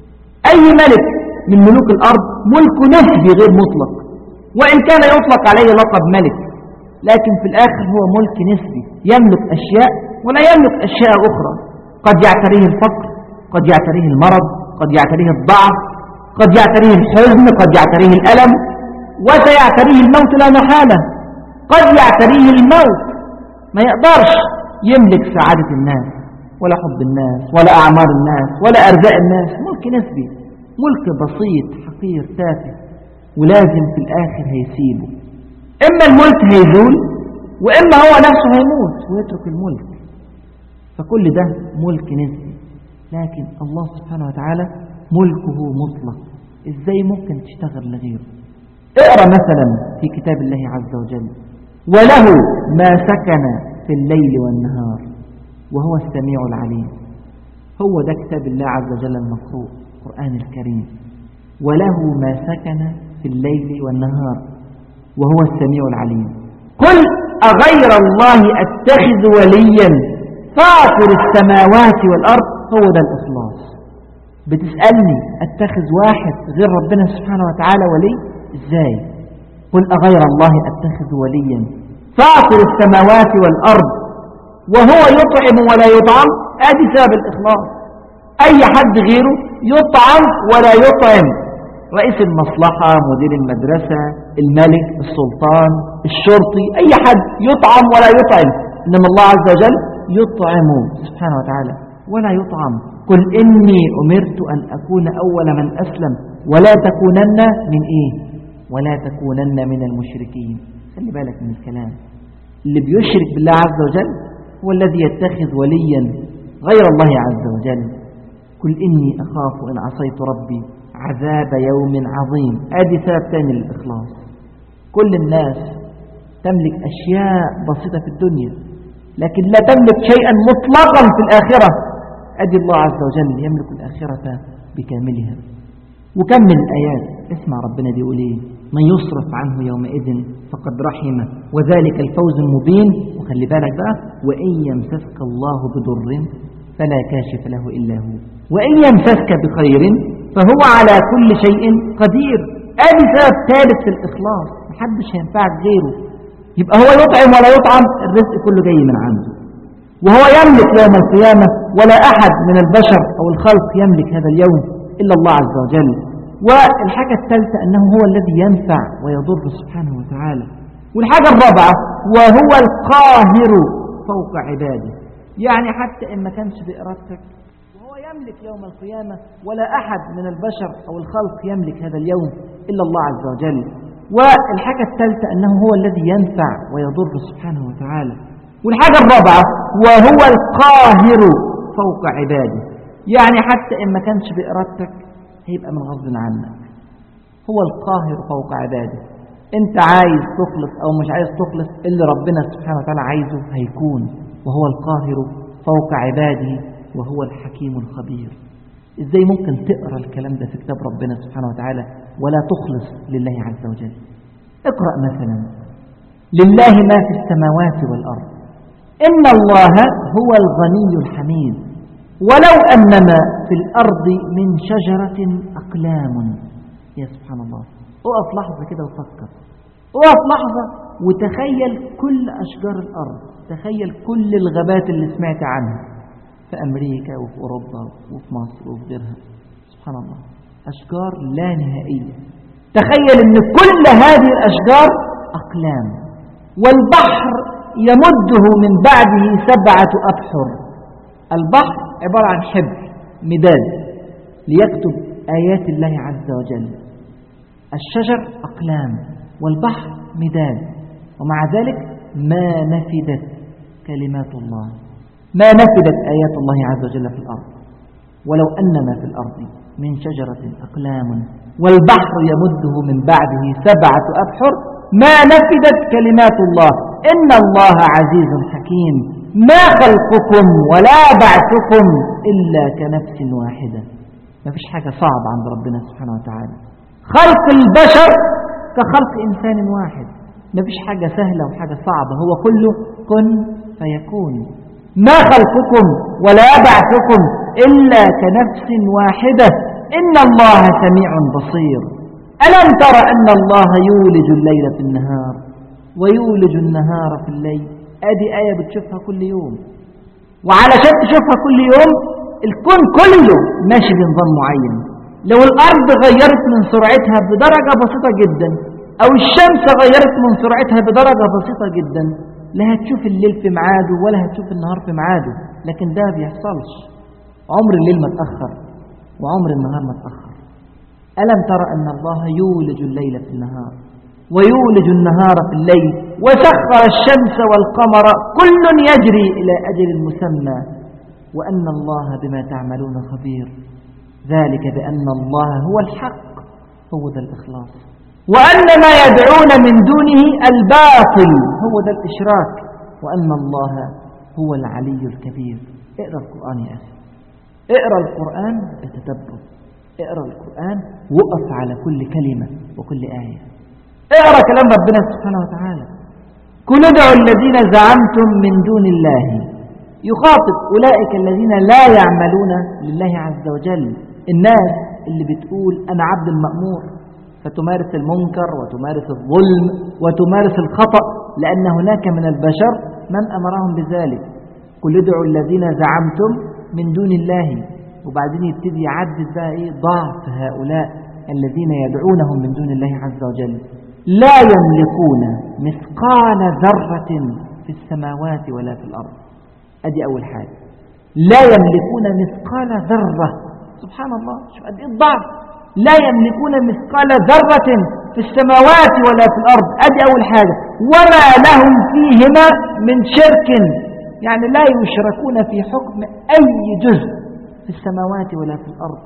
أي ملك من ملوك الأرض ملك نسبي غير مطلق وإن كان يطلق عليه لقب ملك لكن في الآخر هو ملك نسبي يملك أشياء ولا يملك أشياء أخرى قد يعتريه الفقر قد يعتريه المرض قد يعتريه الضعف قد يعتريه الحزن قد يعتريه الألم وسيعتريه الموت لا محالة قد يعتريه الموت ما يقدرش يملك سعادة الناس ولا حب الناس ولا أعمار الناس ولا أرزاق الناس ملك نسبي ملك بسيط حقير تافه ولازم في الآخر هيسيبه إما الملك هيزول وإما هو نفسه هيموت ويترك الملك فكل ده ملك نسبي لكن الله سبحانه وتعالى ملكه مطلق إزاي ممكن تشتغل لغيره اقرأ مثلا في كتاب الله عز وجل وله ما سكن في الليل والنهار وهو السميع العليم هو ده كتاب الله عز وجل المقروء القرآن الكريم وله ما سكن في الليل والنهار وهو السميع العليم قل أغير الله أتخذ وليا فاطر السماوات والأرض هو ده الإخلاص بتسألني أتخذ واحد غير ربنا سبحانه وتعالى ولي إزاي قل أغير الله أتخذ وليا فاطر السماوات والأرض وهو يطعم ولا يطعم ادي سبب الإخلاص أي حد غيره يطعم ولا يطعم رئيس المصلحة مدير المدرسة الملك السلطان الشرطي أي حد يطعم ولا يطعم إنما الله عز وجل يطعم سبحانه وتعالى ولا يطعم قل إني أمرت أن أكون أول من أسلم ولا تكونن من إيه ولا تكونن من المشركين خلي بالك من الكلام اللي بيشرك بالله عز وجل هو الذي يتخذ وليا غير الله عز وجل قل إني أخاف إن عصيت ربي عذاب يوم عظيم ادي سبب ثاني للإخلاص كل الناس تملك أشياء بسيطة في الدنيا لكن لا تملك شيئا مطلقا في الآخرة ادي الله عز وجل يملك الآخرة بكاملها وكم من الآيات اسمع ربنا بيقول ايه من يصرف عنه يومئذ فقد رحمه وذلك الفوز المبين وخلي بالك بقى وإن يمسسك الله بضر فلا كاشف له إلا هو وإن يمسسك بخير فهو على كل شيء قدير ادي سبب ثالث في الإخلاص محدش هينفعك غيره يبقى هو يطعم ولا يطعم الرزق كله جاي من عنده وهو يملك يوم القيامة ولا أحد من البشر أو الخلق يملك هذا اليوم إلا الله عز وجل والحاجة الثالثة أنه هو الذي ينفع ويضر سبحانه وتعالى والحاجة الرابعة وهو القاهر فوق عباده يعني حتى إن ما كانش بإرادتك وهو يملك يوم القيامة ولا أحد من البشر أو الخلق يملك هذا اليوم إلا الله عز وجل والحاجة الثالثة أنه هو الذي ينفع ويضر سبحانه وتعالى والحاجة الرابعة وهو القاهر فوق عباده يعني حتى إن ما كانش بإرادتك هيبقى من غصب عنك هو القاهر فوق عباده انت عايز تخلص او مش عايز تخلص اللي ربنا سبحانه وتعالى عايزه هيكون وهو القاهر فوق عباده وهو الحكيم الخبير ازاي ممكن تقرا الكلام ده في كتاب ربنا سبحانه وتعالى ولا تخلص لله عز وجل اقرا مثلا لله ما في السماوات والارض ان الله هو الغني الحميد ولو أنما في الأرض من شجرة أقلام يا سبحان الله اقف لحظة كده وفكر اقف لحظة وتخيل كل أشجار الأرض تخيل كل الغابات اللي سمعت عنها في أمريكا وفي أوروبا وفي مصر وفي غيرها سبحان الله أشجار لا نهائية تخيل أن كل هذه الأشجار أقلام والبحر يمده من بعده سبعة أبحر البحر عبارة عن حبر مداد ليكتب آيات الله عز وجل الشجر أقلام والبحر مداد ومع ذلك ما نفدت كلمات الله ما نفدت آيات الله عز وجل في الأرض ولو أن ما في الأرض من شجرة أقلام والبحر يمده من بعده سبعة أبحر ما نفدت كلمات الله إن الله عزيز حكيم ما خلقكم ولا بعثكم إلا كنفس واحدة ما فيش حاجة صعبة عند ربنا سبحانه وتعالى خلق البشر كخلق إنسان واحد ما فيش حاجة سهلة وحاجة صعبة هو كله كن فيكون ما خلقكم ولا بعثكم إلا كنفس واحدة إن الله سميع بصير ألم تر أن الله يولج الليل في النهار ويولج النهار في الليل ادي آية بتشوفها كل يوم وعلشان تشوفها كل يوم الكون كله ماشي بنظام معين لو الأرض غيرت من سرعتها بدرجة بسيطة جدا أو الشمس غيرت من سرعتها بدرجة بسيطة جدا لا هتشوف الليل في ميعاده ولا هتشوف النهار في ميعاده لكن ده بيحصلش عمر الليل ما تأخر وعمر النهار ما تأخر ألم تر أن الله يولج الليل في النهار ويولج النهار في الليل وسخر الشمس والقمر كل يجري إلى أجل مسمى وأن الله بما تعملون خبير ذلك بأن الله هو الحق هو ذا الإخلاص وأن ما يدعون من دونه الباطل هو ذا الإشراك وأن الله هو العلي الكبير اقرأ القرآن يا أخي اقرأ القرآن بتدبر اقرأ القرآن وقف على كل كلمة وكل آية اقرأ كلام ربنا سبحانه وتعالى كل ادعوا الذين زعمتم من دون الله يخاطب أولئك الذين لا يعملون لله عز وجل الناس اللي بتقول أنا عبد المأمور فتمارس المنكر وتمارس الظلم وتمارس الخطأ لأن هناك من البشر من أمرهم بذلك قل ادعوا الذين زعمتم من دون الله وبعدين يبتدي يعدد بقى إيه ضعف هؤلاء الذين يدعونهم من دون الله عز وجل لا يملكون مثقال ذرة في السماوات ولا في الأرض أدي أول حاجة لا يملكون مثقال ذرة سبحان الله شوف قد إيه الضعف لا يملكون مثقال ذرة في السماوات ولا في الأرض أدي أول حاجة وما لهم فيهما من شرك يعني لا يشركون في حكم أي جزء في السماوات ولا في الأرض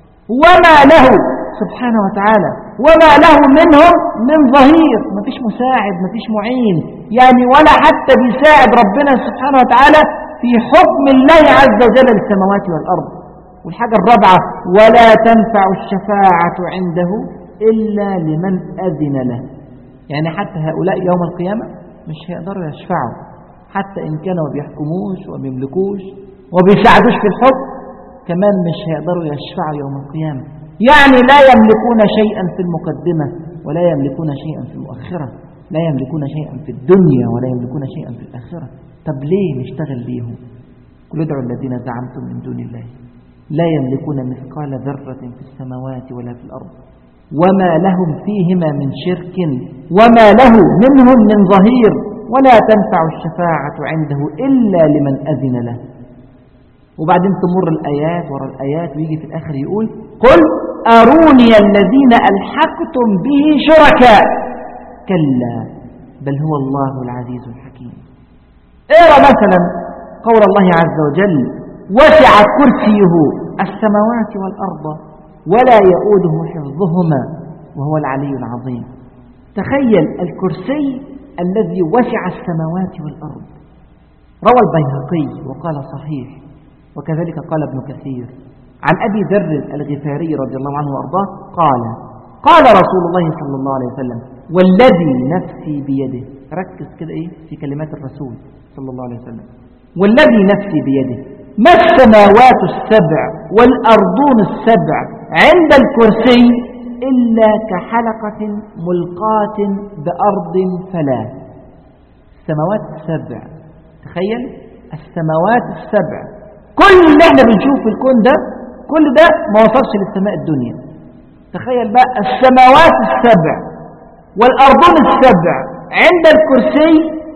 وما له سبحانه وتعالى وما له منهم من ظهير ما فيش مساعد ما فيش معين يعني ولا حتى بيساعد ربنا سبحانه وتعالى في حكم الله عز وجل للسماوات والأرض والحاجة الرابعة ولا تنفع الشفاعة عنده إلا لمن أذن له يعني حتى هؤلاء يوم القيامة مش هيقدروا يشفعوا حتى إن كانوا ما بيحكموش وبيملكوش وبيساعدوش في الحكم كمان مش هيقدروا يشفعوا يوم القيامة يعني لا يملكون شيئا في المقدمة ولا يملكون شيئا في المؤخرة لا يملكون شيئا في الدنيا ولا يملكون شيئا في الآخرة طب ليه نشتغل بيهم قل ادعوا الذين زعمتم من دون الله لا يملكون مثقال ذرة في السماوات ولا في الأرض وما لهم فيهما من شرك وما له منهم من ظهير ولا تنفع الشفاعة عنده إلا لمن أذن له وبعدين تمر الآيات ورا الآيات ويجي في الآخر يقول قل أروني الذين ألحقتم به شركاء كلا بل هو الله العزيز الحكيم اقرأ مثلا قول الله عز وجل وسع كرسيه السماوات والأرض ولا يؤوده حفظهما وهو العلي العظيم تخيل الكرسي الذي وسع السماوات والأرض روى البيهقي وقال صحيح وكذلك قال ابن كثير عن أبي ذر الغفاري رضي الله عنه وأرضاه قال قال رسول الله صلى الله عليه وسلم والذي نفسي بيده ركز كده إيه في كلمات الرسول صلى الله عليه وسلم والذي نفسي بيده ما السماوات السبع والأرضون السبع عند الكرسي إلا كحلقة ملقاة بأرض فلا السماوات السبع تخيل السماوات السبع كل اللي احنا بنشوف في الكون ده كل ده ما وصلش للسماء الدنيا تخيل بقى السماوات السبع والأرضون السبع عند الكرسي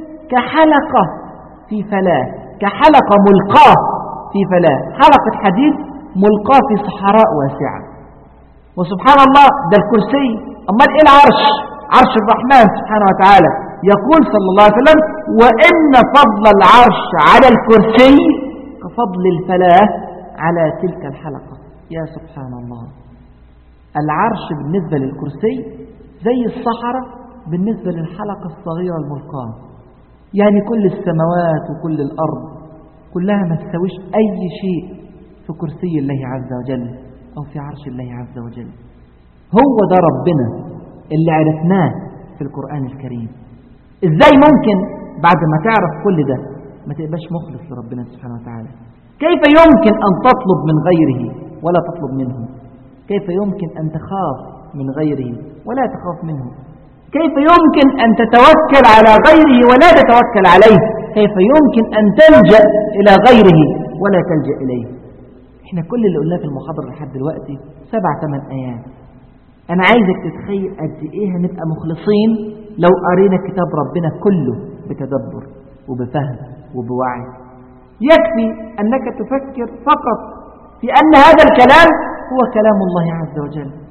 كحلقة في فلاة كحلقة ملقاة في فلاة حلقة حديد ملقاة في صحراء واسعة وسبحان الله ده الكرسي أمال إيه العرش عرش الرحمن سبحانه وتعالى يقول صلى الله عليه وسلم وإن فضل العرش على الكرسي كفضل الفلاة على تلك الحلقة يا سبحان الله العرش بالنسبة للكرسي زي الصحراء بالنسبة للحلقة الصغيرة الملقاة يعني كل السماوات وكل الأرض كلها ما تساويش أي شيء في كرسي الله عز وجل أو في عرش الله عز وجل هو ده ربنا اللي عرفناه في القرآن الكريم إزاي ممكن بعد ما تعرف كل ده ما تبقاش مخلص لربنا سبحانه وتعالى كيف يمكن أن تطلب من غيره ولا تطلب منه كيف يمكن أن تخاف من غيره ولا تخاف منه كيف يمكن أن تتوكل على غيره ولا تتوكل عليه كيف يمكن أن تلجأ إلى غيره ولا تلجأ إليه احنا كل اللي قلناه في المحاضرة لحد دلوقتي سبع ثمان آيات أنا عايزك تتخيل قد إيه هنبقى مخلصين لو قرينا كتاب ربنا كله بتدبر وبفهم وبوعي يكفي أنك تفكر فقط في أن هذا الكلام هو كلام الله عز وجل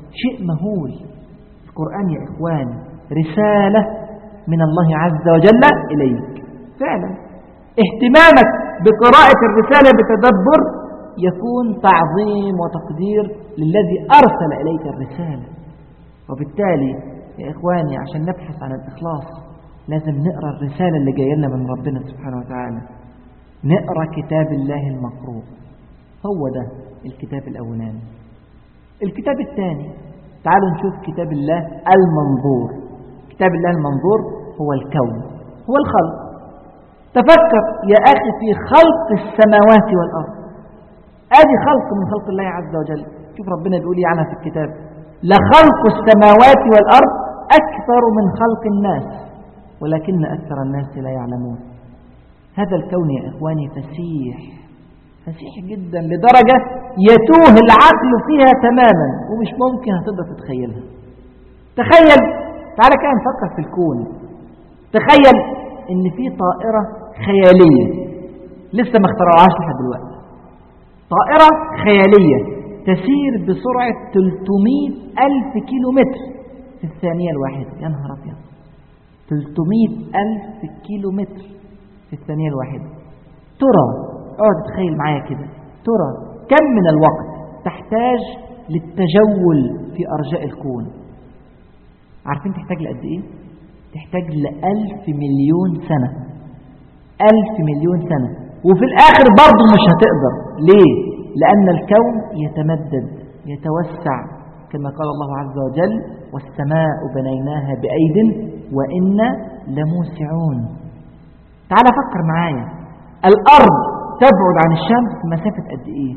شيء مهول القرآن يا إخواني رسالة من الله عز وجل إليك فعلا اهتمامك بقراءة الرسالة بتدبر يكون تعظيم وتقدير للذي أرسل إليك الرسالة وبالتالي يا إخواني عشان نبحث عن الإخلاص لازم نقرأ الرسالة اللي جاية لنا من ربنا سبحانه وتعالى نقرأ كتاب الله المقروء هو ده الكتاب الأولاني الكتاب الثاني تعالوا نشوف كتاب الله المنظور كتاب الله المنظور هو الكون هو الخلق تفكر يا أخي في خلق السماوات والأرض ادي خلق من خلق الله عز وجل شوف ربنا بيقول ايه عنها في الكتاب لخلق السماوات والأرض أكثر من خلق الناس ولكن أكثر الناس لا يعلمون هذا الكون يا إخواني فسيح فسيح جدا لدرجة يتوه العقل فيها تماما ومش ممكن هتقدر تتخيلها تخيل تعالى كده نفكر في الكون تخيل ان في طائرة خيالية لسه ما اخترعوهاش لحد دلوقتي طائرة خيالية تسير بسرعة 300 ألف كيلو متر في الثانية الواحدة يا نهار أبيض 300 ألف كيلو متر في الثانية الواحدة ترى اقعد تخيل معايا كده ترى كم من الوقت تحتاج للتجول في أرجاء الكون عارفين تحتاج لقد إيه؟ تحتاج لألف مليون سنة ألف مليون سنة وفي الآخر برضه مش هتقدر ليه؟ لأن الكون يتمدد يتوسع كما قال الله عز وجل والسماء بنيناها بأيد وإنا لموسعون تعال فكر معايا الأرض تبعد عن الشمس مسافة قد إيه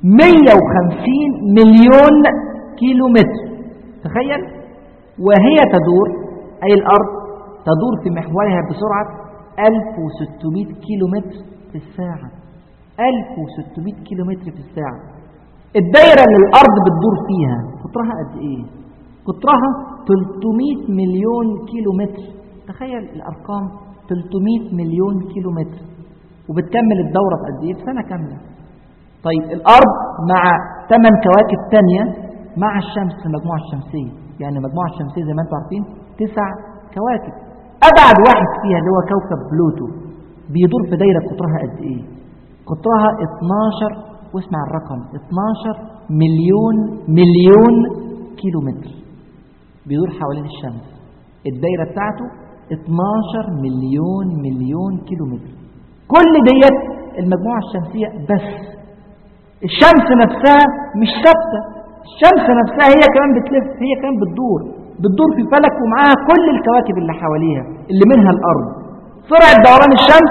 150 مليون كيلو متر تخيل وهي تدور أي الأرض تدور في محورها بسرعة 1600 كيلو متر في الساعة 1600 كيلو متر في الساعة الدايرة اللي الأرض بتدور فيها قطرها قد إيه قطرها 300 مليون كيلو متر تخيل الأرقام 300 مليون كيلو متر وبتكمل الدورة في قد إيه في سنة كاملة طيب الأرض مع ثمان كواكب تانية مع الشمس في المجموعة الشمسية يعني المجموعة الشمسية زي ما انتم عارفين تسع كواكب أبعد واحد فيها اللي هو كوكب بلوتو بيدور في دايرة قطرها قد إيه قطرها 12 واسمع الرقم 12 مليون مليون كيلو متر بيدور حوالين الشمس الدايرة بتاعته 12 مليون مليون كيلو متر كل ديت المجموعة الشمسية بس الشمس نفسها مش ثابتة الشمس نفسها هي كمان بتلف هي كمان بتدور بتدور في فلك ومعاها كل الكواكب اللي حواليها اللي منها الأرض سرعة دوران الشمس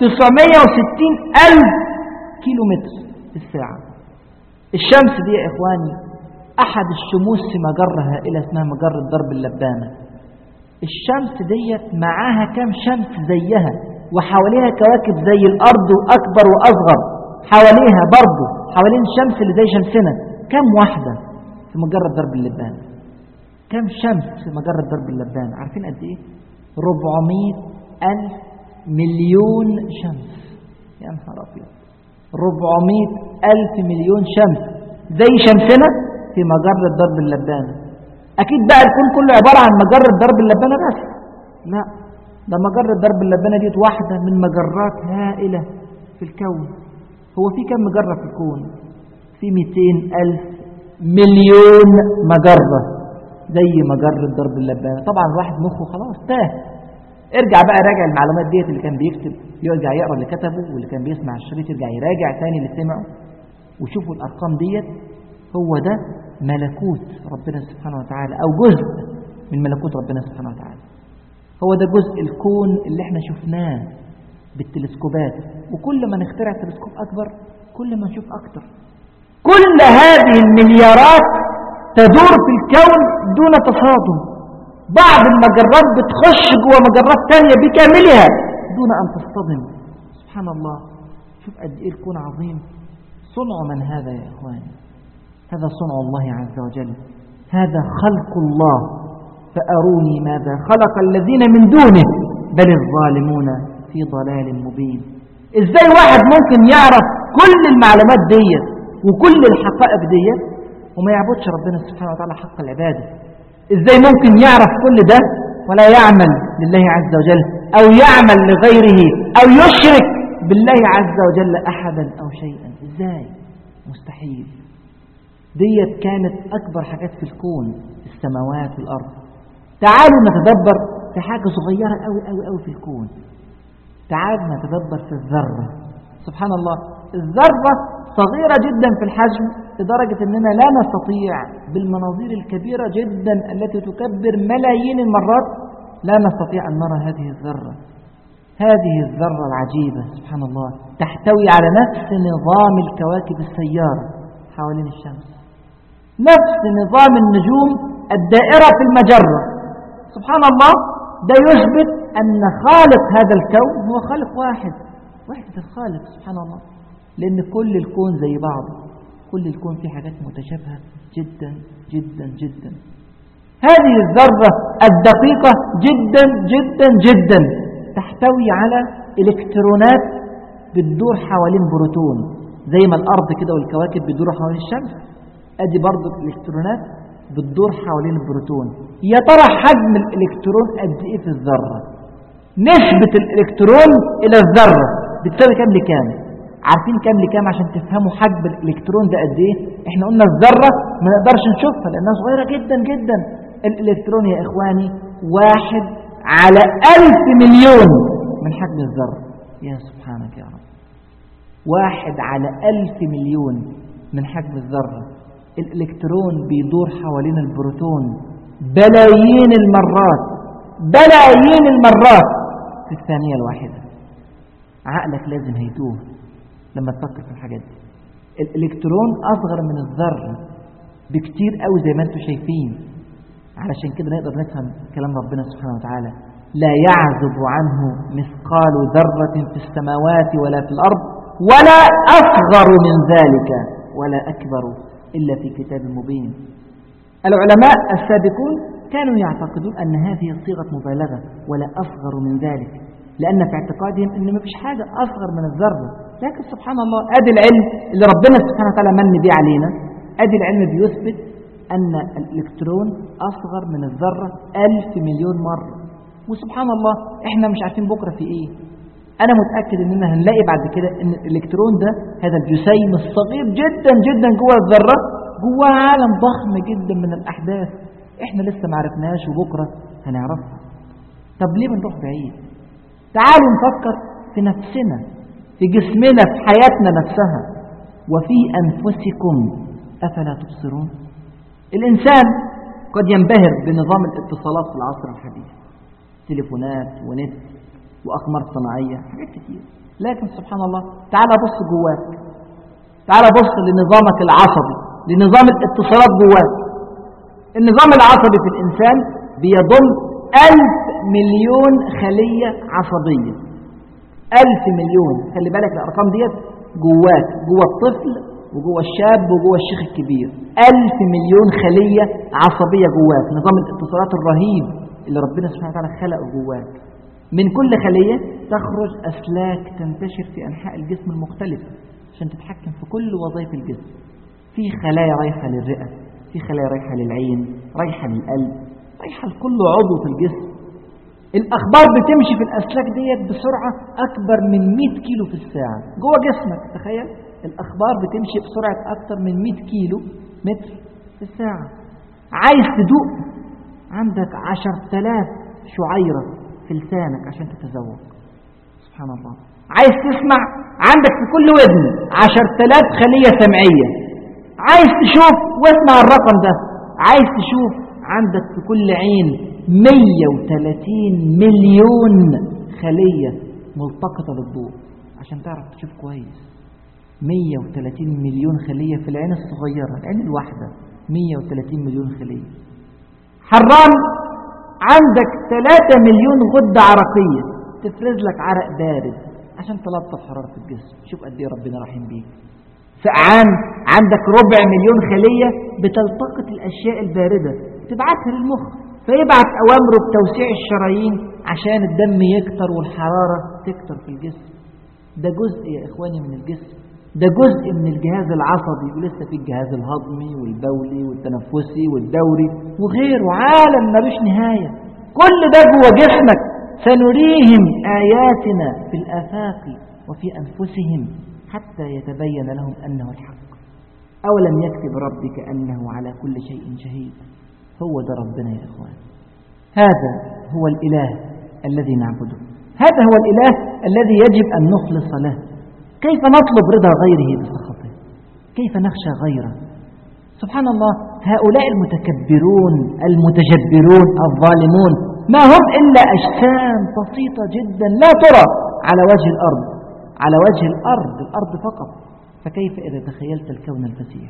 960 ألف كيلو متر في الساعة الشمس دي يا إخواني أحد الشموس في مجرة هائلة اسمها مجرة درب اللبانة الشمس ديت معاها كم شمس زيها وحواليها كواكب زي الأرض وأكبر وأصغر حواليها برضه حوالين الشمس اللي زي شمسنا كم واحدة في مجرة درب اللبانة كم شمس في مجرة درب اللبانة عارفين قد إيه 400 ألف مليون شمس يا نهار أبيض 400 ألف مليون شمس زي شمسنا في مجرة درب اللبانة أكيد بقى الكون كله عبارة عن مجرة درب اللبانة بس لا ده مجرة درب اللبانة ديت واحدة من مجرات هائلة في الكون هو في كم مجرة في الكون في 200 ألف مليون مجرة زي مجرة درب اللبانة طبعا الواحد مخه خلاص تاه ارجع بقى راجع المعلومات ديت اللي كان بيكتب يرجع يقرا اللي كتبه واللي كان بيسمع الشريط يرجع يراجع تاني اللي سمعه وشوفوا الارقام ديت هو ده ملكوت ربنا سبحانه وتعالى او جزء من ملكوت ربنا سبحانه وتعالى هو ده جزء الكون اللي احنا شفناه بالتلسكوبات وكل ما نخترع تلسكوب اكبر كل ما نشوف اكتر كل هذه المليارات تدور في الكون دون تصادم بعض المجرات بتخش جوه مجرات تانية بكاملها دون أن تصطدم سبحان الله شوف قد إيه الكون عظيم صنع من هذا يا إخواني هذا صنع الله عز وجل هذا خلق الله فأروني ماذا خلق الذين من دونه بل الظالمون في ضلال مبين إزاي واحد ممكن يعرف كل المعلومات ديت وكل الحقائق ديت وما يعبدش ربنا سبحانه وتعالى حق العبادة ازاي ممكن يعرف كل ده ولا يعمل لله عز وجل أو يعمل لغيره أو يشرك بالله عز وجل أحدا أو شيئا ازاي مستحيل ديت كانت أكبر حاجات في الكون السماوات والأرض تعالوا نتدبر في حاجة صغيرة أوي أوي أوي في الكون تعالوا نتدبر في الذرة سبحان الله الذرة صغيرة جدا في الحجم لدرجة أننا لا نستطيع بالمناظير الكبيرة جدا التي تكبر ملايين المرات لا نستطيع أن نرى هذه الذرة هذه الذرة العجيبة سبحان الله تحتوي على نفس نظام الكواكب السيارة حوالين الشمس نفس نظام النجوم الدائرة في المجرة سبحان الله ده يثبت أن خالق هذا الكون هو خالق واحد وحدة الخالق سبحان الله لأن كل الكون زي بعض كل الكون فيه حاجات متشابهة جدا جدا جدا هذه الذرة الدقيقة جدا جدا جدا تحتوي على إلكترونات بتدور حوالين بروتون زي ما الأرض كده والكواكب بتدور حوالين الشمس أدي برضو الإلكترونات بتدور حوالين البروتون يا ترى حجم الإلكترون قد إيه في الذرة نسبة الإلكترون إلى الذرة بتساوي كام لكام عارفين كام لكام عشان تفهموا حجم الإلكترون ده قد إيه إحنا قلنا الذرة ما نقدرش نشوفها لأنها صغيرة جدا جدا الإلكترون يا إخواني واحد على ألف مليون من حجم الذرة يا سبحانك يا رب واحد على ألف مليون من حجم الذرة الإلكترون بيدور حوالين البروتون بلايين المرات بلايين المرات في الثانية الواحدة عقلك لازم هيتوه لما تفكر في الحاجات دي الإلكترون أصغر من الذرة بكتير قوي زي ما انتم شايفين علشان كده نقدر نفهم كلام ربنا سبحانه وتعالى لا يعزب عنه مثقال ذرة في السماوات ولا في الأرض ولا أصغر من ذلك ولا أكبر إلا في كتاب مبين العلماء السابقون كانوا يعتقدون أن هذه صيغة مبالغة ولا أصغر من ذلك لأن في اعتقادهم أن ما فيش حاجة أصغر من الذرة لكن سبحان الله أدي العلم اللي ربنا سبحانه وتعالى من بيه علينا أدي العلم بيثبت أن الإلكترون أصغر من الذرة ألف مليون مرة وسبحان الله إحنا مش عارفين بكرة في إيه أنا متأكد إننا هنلاقي بعد كده إن الإلكترون ده هذا الجسيم الصغير جدا جدا جوه الذرة جوه عالم ضخم جدا من الأحداث إحنا لسه ما عرفناش وبكرة هنعرفها طب ليه بنروح بعيد تعالوا نفكر في نفسنا في جسمنا في حياتنا نفسها وفي أنفسكم أفلا تبصرون الإنسان قد ينبهر بنظام الاتصالات في العصر الحديث تليفونات ونت وأقمار صناعية حاجات كتير لكن سبحان الله تعال بص جواك تعال بص لنظامك العصبي لنظام الاتصالات جواك النظام العصبي في الإنسان بيضم ألف مليون خلية عصبية ألف مليون خلي بالك الأرقام ديت جواك جوا الطفل وجوا الشاب وجوا الشيخ الكبير ألف مليون خلية عصبية جواك نظام الاتصالات الرهيب اللي ربنا سبحانه وتعالى خلقه جواك من كل خلية تخرج أسلاك تنتشر في أنحاء الجسم المختلفة عشان تتحكم في كل وظائف الجسم في خلايا رايحة للرئة في خلايا رايحة للعين رايحة للقلب رايحة لكل عضو في الجسم الأخبار بتمشي في الأسلاك ديت بسرعة أكبر من 100 كيلو في الساعة جوه جسمك تخيل الأخبار بتمشي بسرعة أكتر من 100 كيلو متر في الساعة عايز تدوق عندك 10000 شعيرة في لسانك عشان تتذوق سبحان الله عايز تسمع عندك في كل ودن 10000 خلية سمعية عايز تشوف واسمع الرقم ده عايز تشوف عندك في كل عين 130 مليون خلية ملتقطة للضوء عشان تعرف تشوف كويس 130 مليون خلية في العين الصغيرة العين الواحدة 130 مليون خلية حرام عندك 3 مليون غدة عرقية تفرز لك عرق بارد عشان تلطف حرارة الجسم شوف قد ايه ربنا رحيم بيك سقعان عندك ربع مليون خلية بتلتقط الأشياء الباردة تبعتها للمخ فيبعت أوامره بتوسيع الشرايين عشان الدم يكتر والحرارة تكتر في الجسم ده جزء يا إخواني من الجسم ده جزء من الجهاز العصبي ولسه في الجهاز الهضمي والبولي والتنفسي والدوري وغيره عالم ملوش نهاية كل ده جوه جسمك سنريهم آياتنا في الآفاق وفي أنفسهم حتى يتبين لهم أنه الحق أولم يكتب ربك أنه على كل شيء شهيد هو ده ربنا يا إخوان هذا هو الإله الذي نعبده هذا هو الإله الذي يجب أن نخلص له كيف نطلب رضا غيره بسخطه كيف نخشى غيره سبحان الله هؤلاء المتكبرون المتجبرون الظالمون ما هم إلا أجسام بسيطة جدا لا ترى على وجه الأرض على وجه الأرض الأرض فقط فكيف إذا تخيلت الكون الفسيح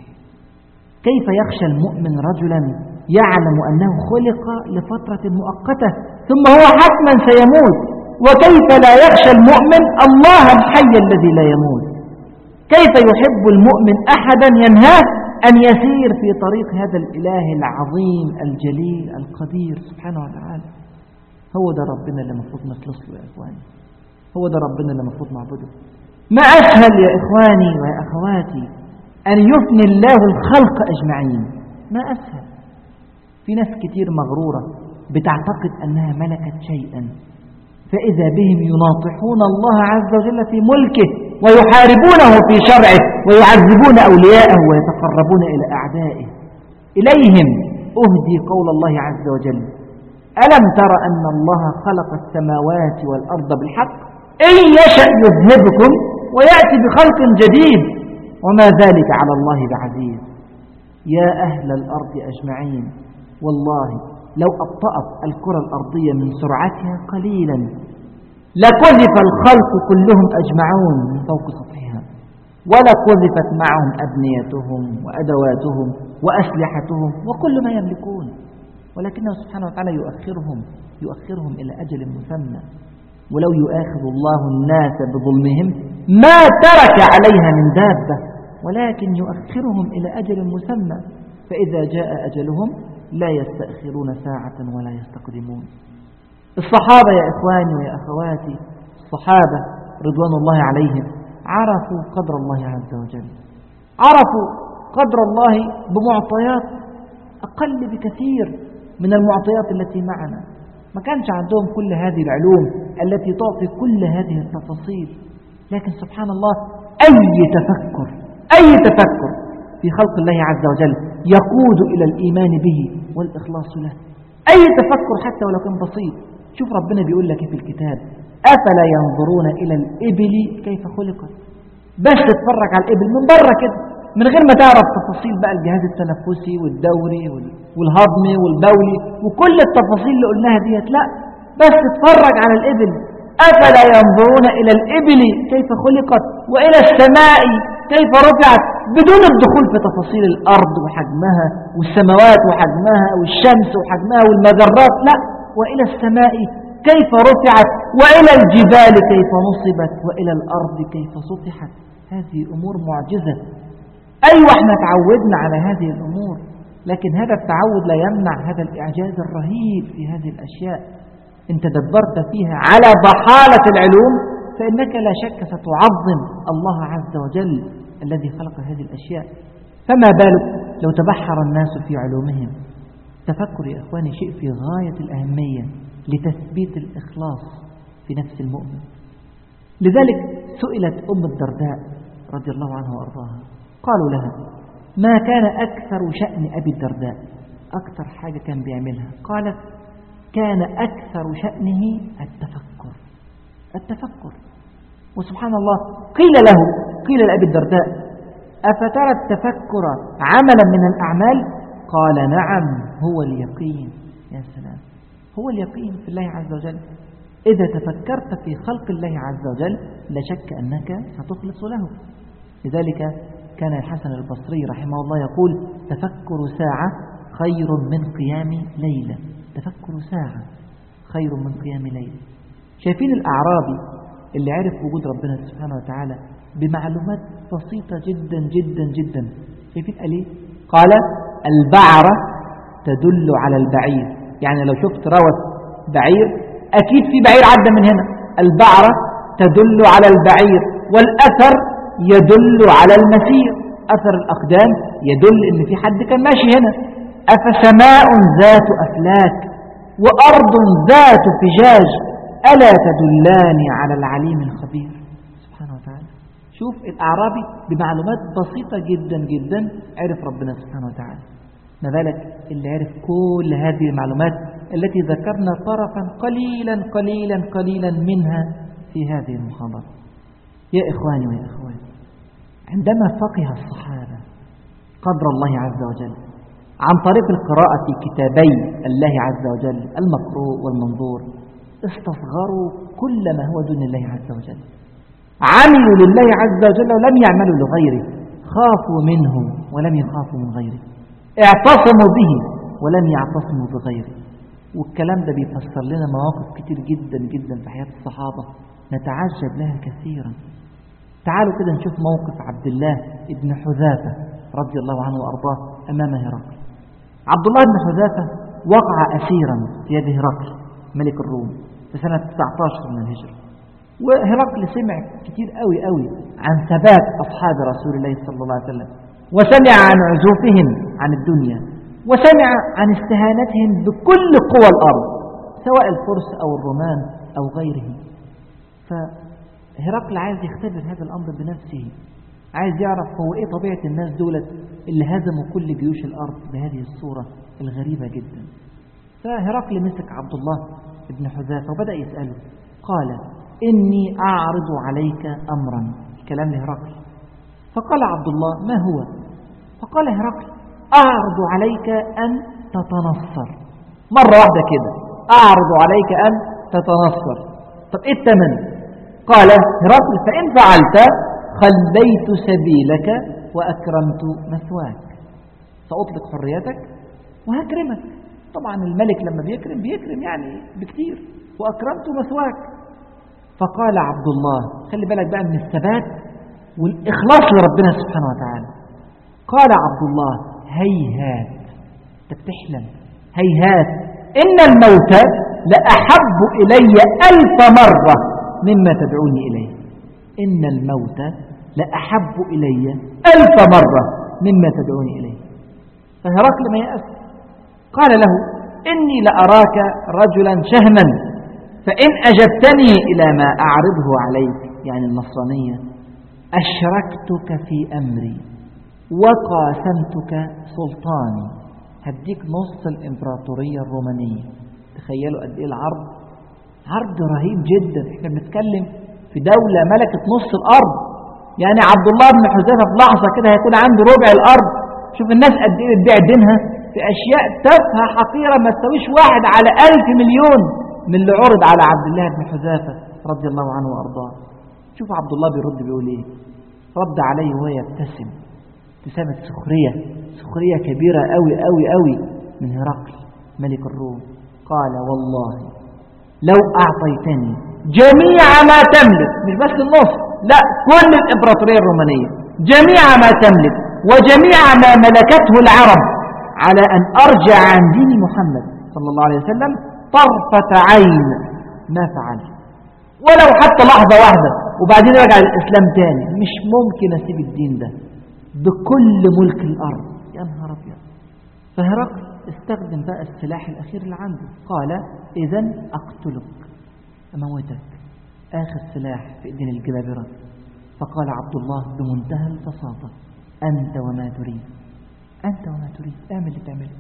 كيف يخشى المؤمن رجلا يعلم أنه خلق لفترة مؤقتة ثم هو حتما سيموت وكيف لا يخشى المؤمن الله الحي الذي لا يموت كيف يحب المؤمن أحدا ينهاه أن يسير في طريق هذا الإله العظيم الجليل القدير سبحانه وتعالى هو ده ربنا اللي المفروض نخلص له يا إخواني هو ده ربنا اللي المفروض نعبده ما أسهل يا إخواني ويا أخواتي أن يفني الله الخلق أجمعين ما أسهل في ناس كتير مغرورة بتعتقد أنها ملكت شيئا فإذا بهم يناطحون الله عز وجل في ملكه ويحاربونه في شرعه ويعذبون أولياءه ويتقربون إلى أعدائه إليهم أهدي قول الله عز وجل ألم تر أن الله خلق السماوات والأرض بالحق إن يشأ يذهبكم ويأتي بخلق جديد وما ذلك على الله بعزيز يا أهل الأرض أجمعين والله لو أبطأت الكرة الأرضية من سرعتها قليلا لقذف الخلق كلهم أجمعون من فوق سطحها ولقذفت معهم أبنيتهم وأدواتهم وأسلحتهم وكل ما يملكون ولكنه سبحانه وتعالى يؤخرهم يؤخرهم إلى أجل مسمى ولو يؤاخذ الله الناس بظلمهم ما ترك عليها من دابة ولكن يؤخرهم إلى أجل مسمى فإذا جاء أجلهم لا يستأخرون ساعة ولا يستقدمون الصحابة يا إخواني ويا أخواتي الصحابة رضوان الله عليهم عرفوا قدر الله عز وجل عرفوا قدر الله بمعطيات أقل بكثير من المعطيات التي معنا ما كانش عندهم كل هذه العلوم التي تعطي كل هذه التفاصيل لكن سبحان الله أي تفكر أي تفكر في خلق الله عز وجل يقود إلى الإيمان به والإخلاص له أي تفكر حتى ولو كان بسيط شوف ربنا بيقول لك في الكتاب أفلا ينظرون إلى الإبل كيف خلقت بس تتفرج على الإبل من بره كده من غير ما تعرف تفاصيل بقى الجهاز التنفسي والدوري والهضمي والبولي وكل التفاصيل اللي قلناها ديت لا بس تتفرج على الإبل أفلا ينظرون إلى الإبل كيف خلقت وإلى السماء كيف رفعت بدون الدخول في تفاصيل الأرض وحجمها والسماوات وحجمها والشمس وحجمها والمجرات لا وإلى السماء كيف رفعت وإلى الجبال كيف نصبت وإلى الأرض كيف سطحت هذه أمور معجزة أيوة احنا تعودنا على هذه الأمور لكن هذا التعود لا يمنع هذا الإعجاز الرهيب في هذه الأشياء إن تدبرت فيها على ضحالة العلوم فإنك لا شك ستعظم الله عز وجل الذي خلق هذه الأشياء فما بالك لو تبحر الناس في علومهم تفكر يا إخواني شيء في غاية الأهمية لتثبيت الإخلاص في نفس المؤمن لذلك سئلت أم الدرداء رضي الله عنها وأرضاها قالوا لها ما كان أكثر شأن أبي الدرداء أكثر حاجة كان بيعملها قالت كان أكثر شأنه التفكر التفكر وسبحان الله قيل له قيل لأبي الدرداء أفترى التفكر عملا من الأعمال قال نعم هو اليقين يا سلام هو اليقين في الله عز وجل إذا تفكرت في خلق الله عز وجل لا شك أنك ستخلص له لذلك كان الحسن البصري رحمه الله يقول تفكر ساعة خير من قيام ليلة تفكر ساعة خير من قيام ليلة شايفين الأعرابي اللي عرف وجود ربنا سبحانه وتعالى بمعلومات بسيطة جدا جدا جدا شايفين قال ايه قال البعرة تدل على البعير يعني لو شفت روث بعير أكيد في بعير عدى من هنا البعرة تدل على البعير والأثر يدل على المسير أثر الأقدام يدل إن في حد كان ماشي هنا أفسماء ذات أفلاك وأرض ذات فجاج ألا تدلان على العليم الخبير سبحانه وتعالى شوف الأعرابي بمعلومات بسيطة جدا جدا عرف ربنا سبحانه وتعالى ما بالك اللي عرف كل هذه المعلومات التي ذكرنا طرفا قليلا قليلا قليلا منها في هذه المحاضرة يا إخواني ويا إخواني عندما فقه الصحابة قدر الله عز وجل عن طريق القراءة في كتابي الله عز وجل المقروء والمنظور استصغروا كل ما هو دون الله عز وجل عملوا لله عز وجل ولم يعملوا لغيره خافوا منه ولم يخافوا من غيره اعتصموا به ولم يعتصموا بغيره والكلام ده بيفسر لنا مواقف كتير جدا جدا في حياة الصحابة نتعجب لها كثيرا تعالوا كده نشوف موقف عبد الله ابن حذافة رضي الله عنه وأرضاه أمام هرقل عبد الله بن حذافة وقع أسيرا في يد هرقل ملك الروم في سنة 19 من الهجرة وهرقل سمع كتير قوي قوي عن ثبات أصحاب رسول الله صلى الله عليه وسلم وسمع عن عزوفهم عن الدنيا وسمع عن استهانتهم بكل قوى الأرض سواء الفرس أو الرومان أو غيرهم فهرقل عايز يختبر هذا الأمر بنفسه عايز يعرف هو إيه طبيعة الناس دولت اللي هزموا كل جيوش الأرض بهذه الصورة الغريبة جدا فهرقل مسك عبد الله بن حذافة وبدأ يسأله قال إني أعرض عليك أمرا كلام لهرقل فقال عبد الله ما هو فقال هرقل أعرض عليك أن تتنصر مرة واحدة كده أعرض عليك أن تتنصر طب إيه التمن قال هرقل فإن فعلت خليت سبيلك وأكرمت مثواك سأطلق حريتك وهكرمك طبعا الملك لما بيكرم بيكرم يعني بكتير وأكرمت مثواك فقال عبد الله خلي بالك بقى من الثبات والإخلاص لربنا سبحانه وتعالى قال عبد الله هيهات انت بتحلم هيهات إن الموت لأحب إلي ألف مرة مما تدعوني إليه إن الموت لأحب إلي ألف مرة مما تدعوني إليه فهرقل ما يأس قال له إني لأراك رجلا شهما فإن أجبتني إلى ما أعرضه عليك يعني النصرانية أشركتك في أمري وقاسمتك سلطاني هديك نص الإمبراطورية الرومانية تخيلوا قد إيه العرض عرض رهيب جدا احنا بنتكلم في دولة ملكت نص الأرض يعني عبد الله بن حذافة في لحظة كده هيكون عنده ربع الأرض شوف الناس قد إيه بتبيع دينها في أشياء تافهة حقيرة ما تساويش واحد على ألف مليون من اللي عرض على عبد الله بن حذافة رضي الله عنه وأرضاه شوف عبد الله بيرد بيقول إيه رد عليه وهو يبتسم ابتسامة سخرية سخرية كبيرة أوي أوي أوي من هرقل ملك الروم قال والله لو أعطيتني جميع ما تملك مش بس النص لا كل الإمبراطورية الرومانية جميع ما تملك وجميع ما ملكته العرب على أن أرجع عن دين محمد صلى الله عليه وسلم طرفة عين ما فعلت ولو حتى لحظة واحدة وبعدين رجع للإسلام تاني مش ممكن أسيب الدين ده بكل ملك الأرض يا نهار أبيض فهرقل استخدم بقى السلاح الأخير اللي عنده قال إذا أقتلك أموتك آخر سلاح في إيدين الجبابرة فقال عبد الله بمنتهى البساطة أنت وما تريد أنت وما تريد اعمل اللي تعمله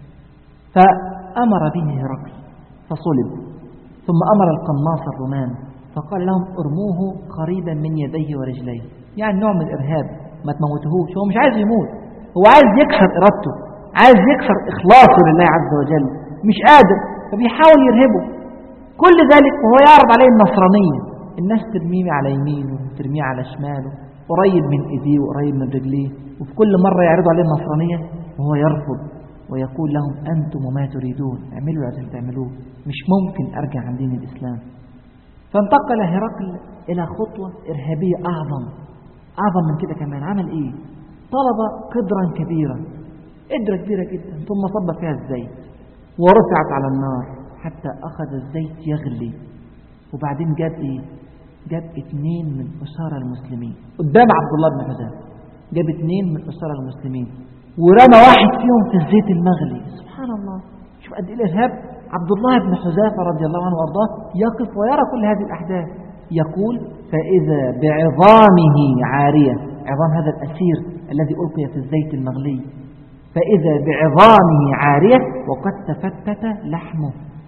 فأمر به هرقل فصلب ثم أمر القناص الرومان فقال لهم ارموه قريبا من يديه ورجليه يعني نوع من الإرهاب ما تموتهوش هو مش عايز يموت هو عايز يكسر إرادته عايز يكسر إخلاصه لله عز وجل مش قادر فبيحاول يرهبه كل ذلك وهو يعرض عليه النصرانية الناس ترميه على يمينه وترميه على شماله قريب من ايديه وقريب من رجليه وفي كل مرة يعرضوا عليه النصرانية وهو يرفض ويقول لهم أنتم ما تريدون اعملوا اللي عايزين تعملوه مش ممكن أرجع عن دين الإسلام فانتقل هرقل إلى خطوة إرهابية أعظم أعظم من كده كمان عمل إيه طلب قدرا كبيرا قدرة كبيرة جدا ثم صب فيها الزيت ورفعت على النار حتى أخذ الزيت يغلي وبعدين جاب إيه جاب اثنين من أسارى المسلمين قدام عبد الله بن حذافة جاب اثنين من أسارى المسلمين ورمى واحد فيهم في الزيت المغلي سبحان الله شوف قد ايه الإرهاب عبد الله بن حذافة رضي الله عنه وأرضاه يقف ويرى كل هذه الأحداث يقول فإذا بعظامه عارية عظام هذا الأسير الذي ألقي في الزيت المغلي فإذا بعظامه عارية وقد تفتت لحمه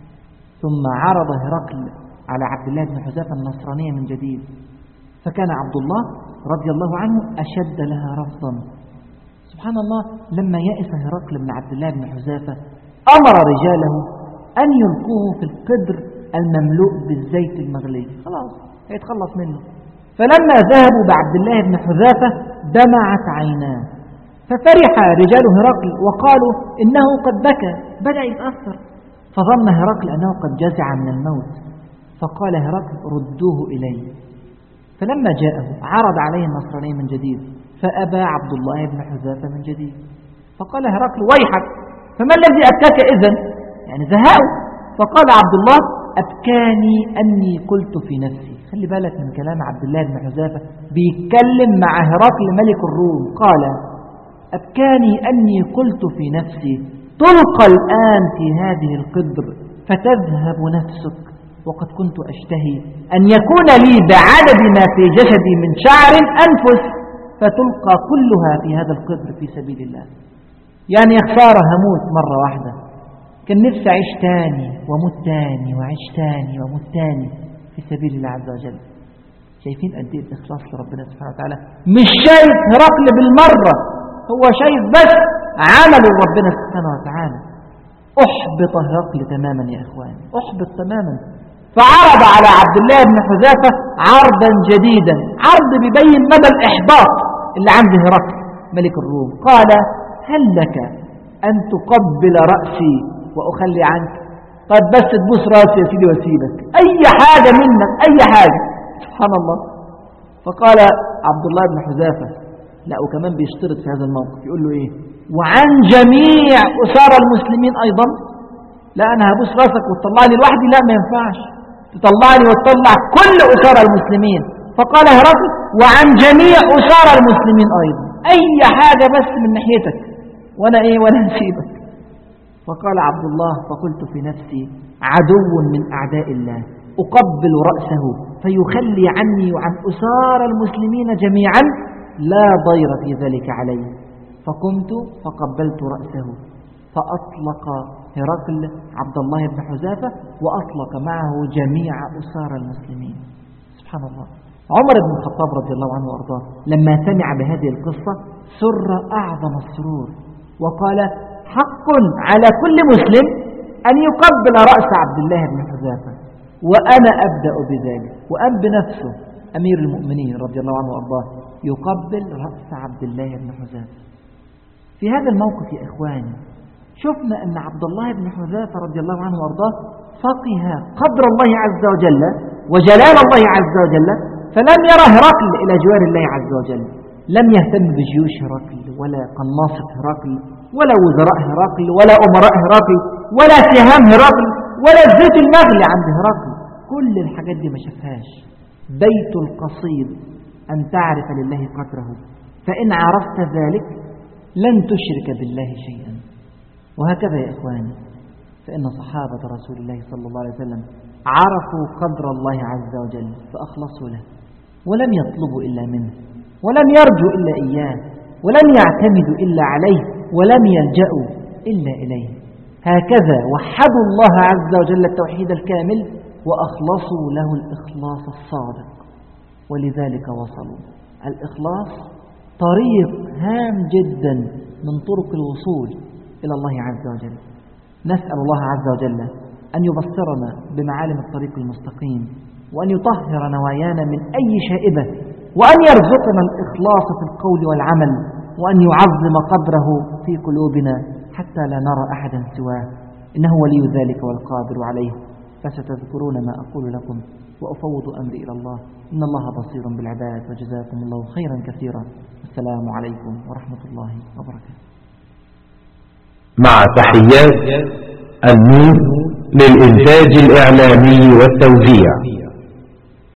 ثم عرض هرقل على عبد الله بن حذافة النصرانية من جديد فكان عبد الله رضي الله عنه أشد لها رفضا سبحان الله لما يئس هرقل بن عبد الله بن حذافة أمر رجاله أن يلقوه في القدر المملوء بالزيت المغلي خلاص هيتخلص منه فلما ذهبوا بعبد الله بن حذافة دمعت عيناه ففرح رجال هرقل وقالوا إنه قد بكى بدأ يتأثر فظن هرقل أنه قد جزع من الموت فقال هرقل ردوه إلي فلما جاءه عرض عليه النصراني من جديد فأبى عبد الله بن حذافة من جديد فقال هرقل ويحك فما الذي أبكاك إذن يعني زهقوا فقال عبد الله أبكاني أني قلت في نفسي خلي بالك من كلام عبد الله بن حذافة بيتكلم مع هرقل ملك الروم قال أبكاني أني قلت في نفسي تلقى الآن في هذه القدر فتذهب نفسك وقد كنت أشتهي أن يكون لي بعدد ما في جسدي من شعر أنفس فتلقى كلها في هذا القدر في سبيل الله يعني يا خسارة هموت مرة واحدة كان نفسي أعيش تاني وموت تاني وأعيش تاني وموت تاني في سبيل الله عز وجل شايفين قد ايه الإخلاص لربنا سبحانه وتعالى مش شايف هرقل بالمرة هو شايف بس عمل ربنا سبحانه وتعالى أحبط هرقل تماما يا إخواني أحبط تماما فعرض على عبد الله بن حذافة عرضا جديدا عرض بيبين مدى الإحباط اللي عند هرقل ملك الروم قال هل لك أن تقبل رأسي وأخلي عنك طيب بس تبوس راسي يا سيدي واسيبك أي حاجة منك أي حاجة سبحان الله فقال عبد الله بن حذافة لا وكمان بيشترط في هذا الموقف يقول له إيه وعن جميع أسارى المسلمين أيضا لا أنا هبوس راسك وتطلعني لوحدي لا ما ينفعش تطلعني وتطلع كل أسارى المسلمين فقال هرقل وعن جميع أسارى المسلمين أيضا أي حاجة بس من ناحيتك وأنا إيه ولا نسيبك فقال عبد الله فقلت في نفسي عدو من أعداء الله أقبل رأسه فيخلي عني وعن أسار المسلمين جميعا لا ضير في ذلك علي فقمت فقبلت رأسه فأطلق هرقل عبد الله بن حذافة وأطلق معه جميع أسار المسلمين سبحان الله عمر بن الخطاب رضي الله عنه وأرضاه لما سمع بهذه القصة سر أعظم السرور وقال حق على كل مسلم أن يقبل رأس عبد الله بن حذافة وأنا أبدأ بذلك وأم بنفسه أمير المؤمنين رضي الله عنه وأرضاه يقبل رأس عبد الله بن حذافة في هذا الموقف يا إخواني شفنا أن عبد الله بن حذافة رضي الله عنه وأرضاه فقه قدر الله عز وجل وجلال الله عز وجل فلم يرى هرقل إلى جوار الله عز وجل لم يهتم بجيوش هرقل ولا قناصة هرقل ولا وزراء هرقل ولا أمراء هرقل ولا سهام هرقل ولا الزيت المغلي عند هرقل كل الحاجات دي ما شافهاش بيت القصيد أن تعرف لله قدره فإن عرفت ذلك لن تشرك بالله شيئا وهكذا يا إخواني فإن صحابة رسول الله صلى الله عليه وسلم عرفوا قدر الله عز وجل فأخلصوا له ولم يطلبوا إلا منه ولم يرجوا إلا إياه ولم يعتمدوا إلا عليه ولم يلجأوا إلا إليه هكذا وحدوا الله عز وجل التوحيد الكامل وأخلصوا له الإخلاص الصادق ولذلك وصلوا الإخلاص طريق هام جدا من طرق الوصول إلى الله عز وجل نسأل الله عز وجل أن يبصرنا بمعالم الطريق المستقيم وأن يطهر نوايانا من أي شائبة وأن يرزقنا الإخلاص في القول والعمل وأن يعظم قدره في قلوبنا حتى لا نرى أحدا سواه إنه ولي ذلك والقادر عليه فستذكرون ما أقول لكم وأفوض أمري إلى الله إن الله بصير بالعباد وجزاكم الله خيرا كثيرا السلام عليكم ورحمة الله وبركاته مع تحيات النور للإنتاج الإعلامي والتوزيع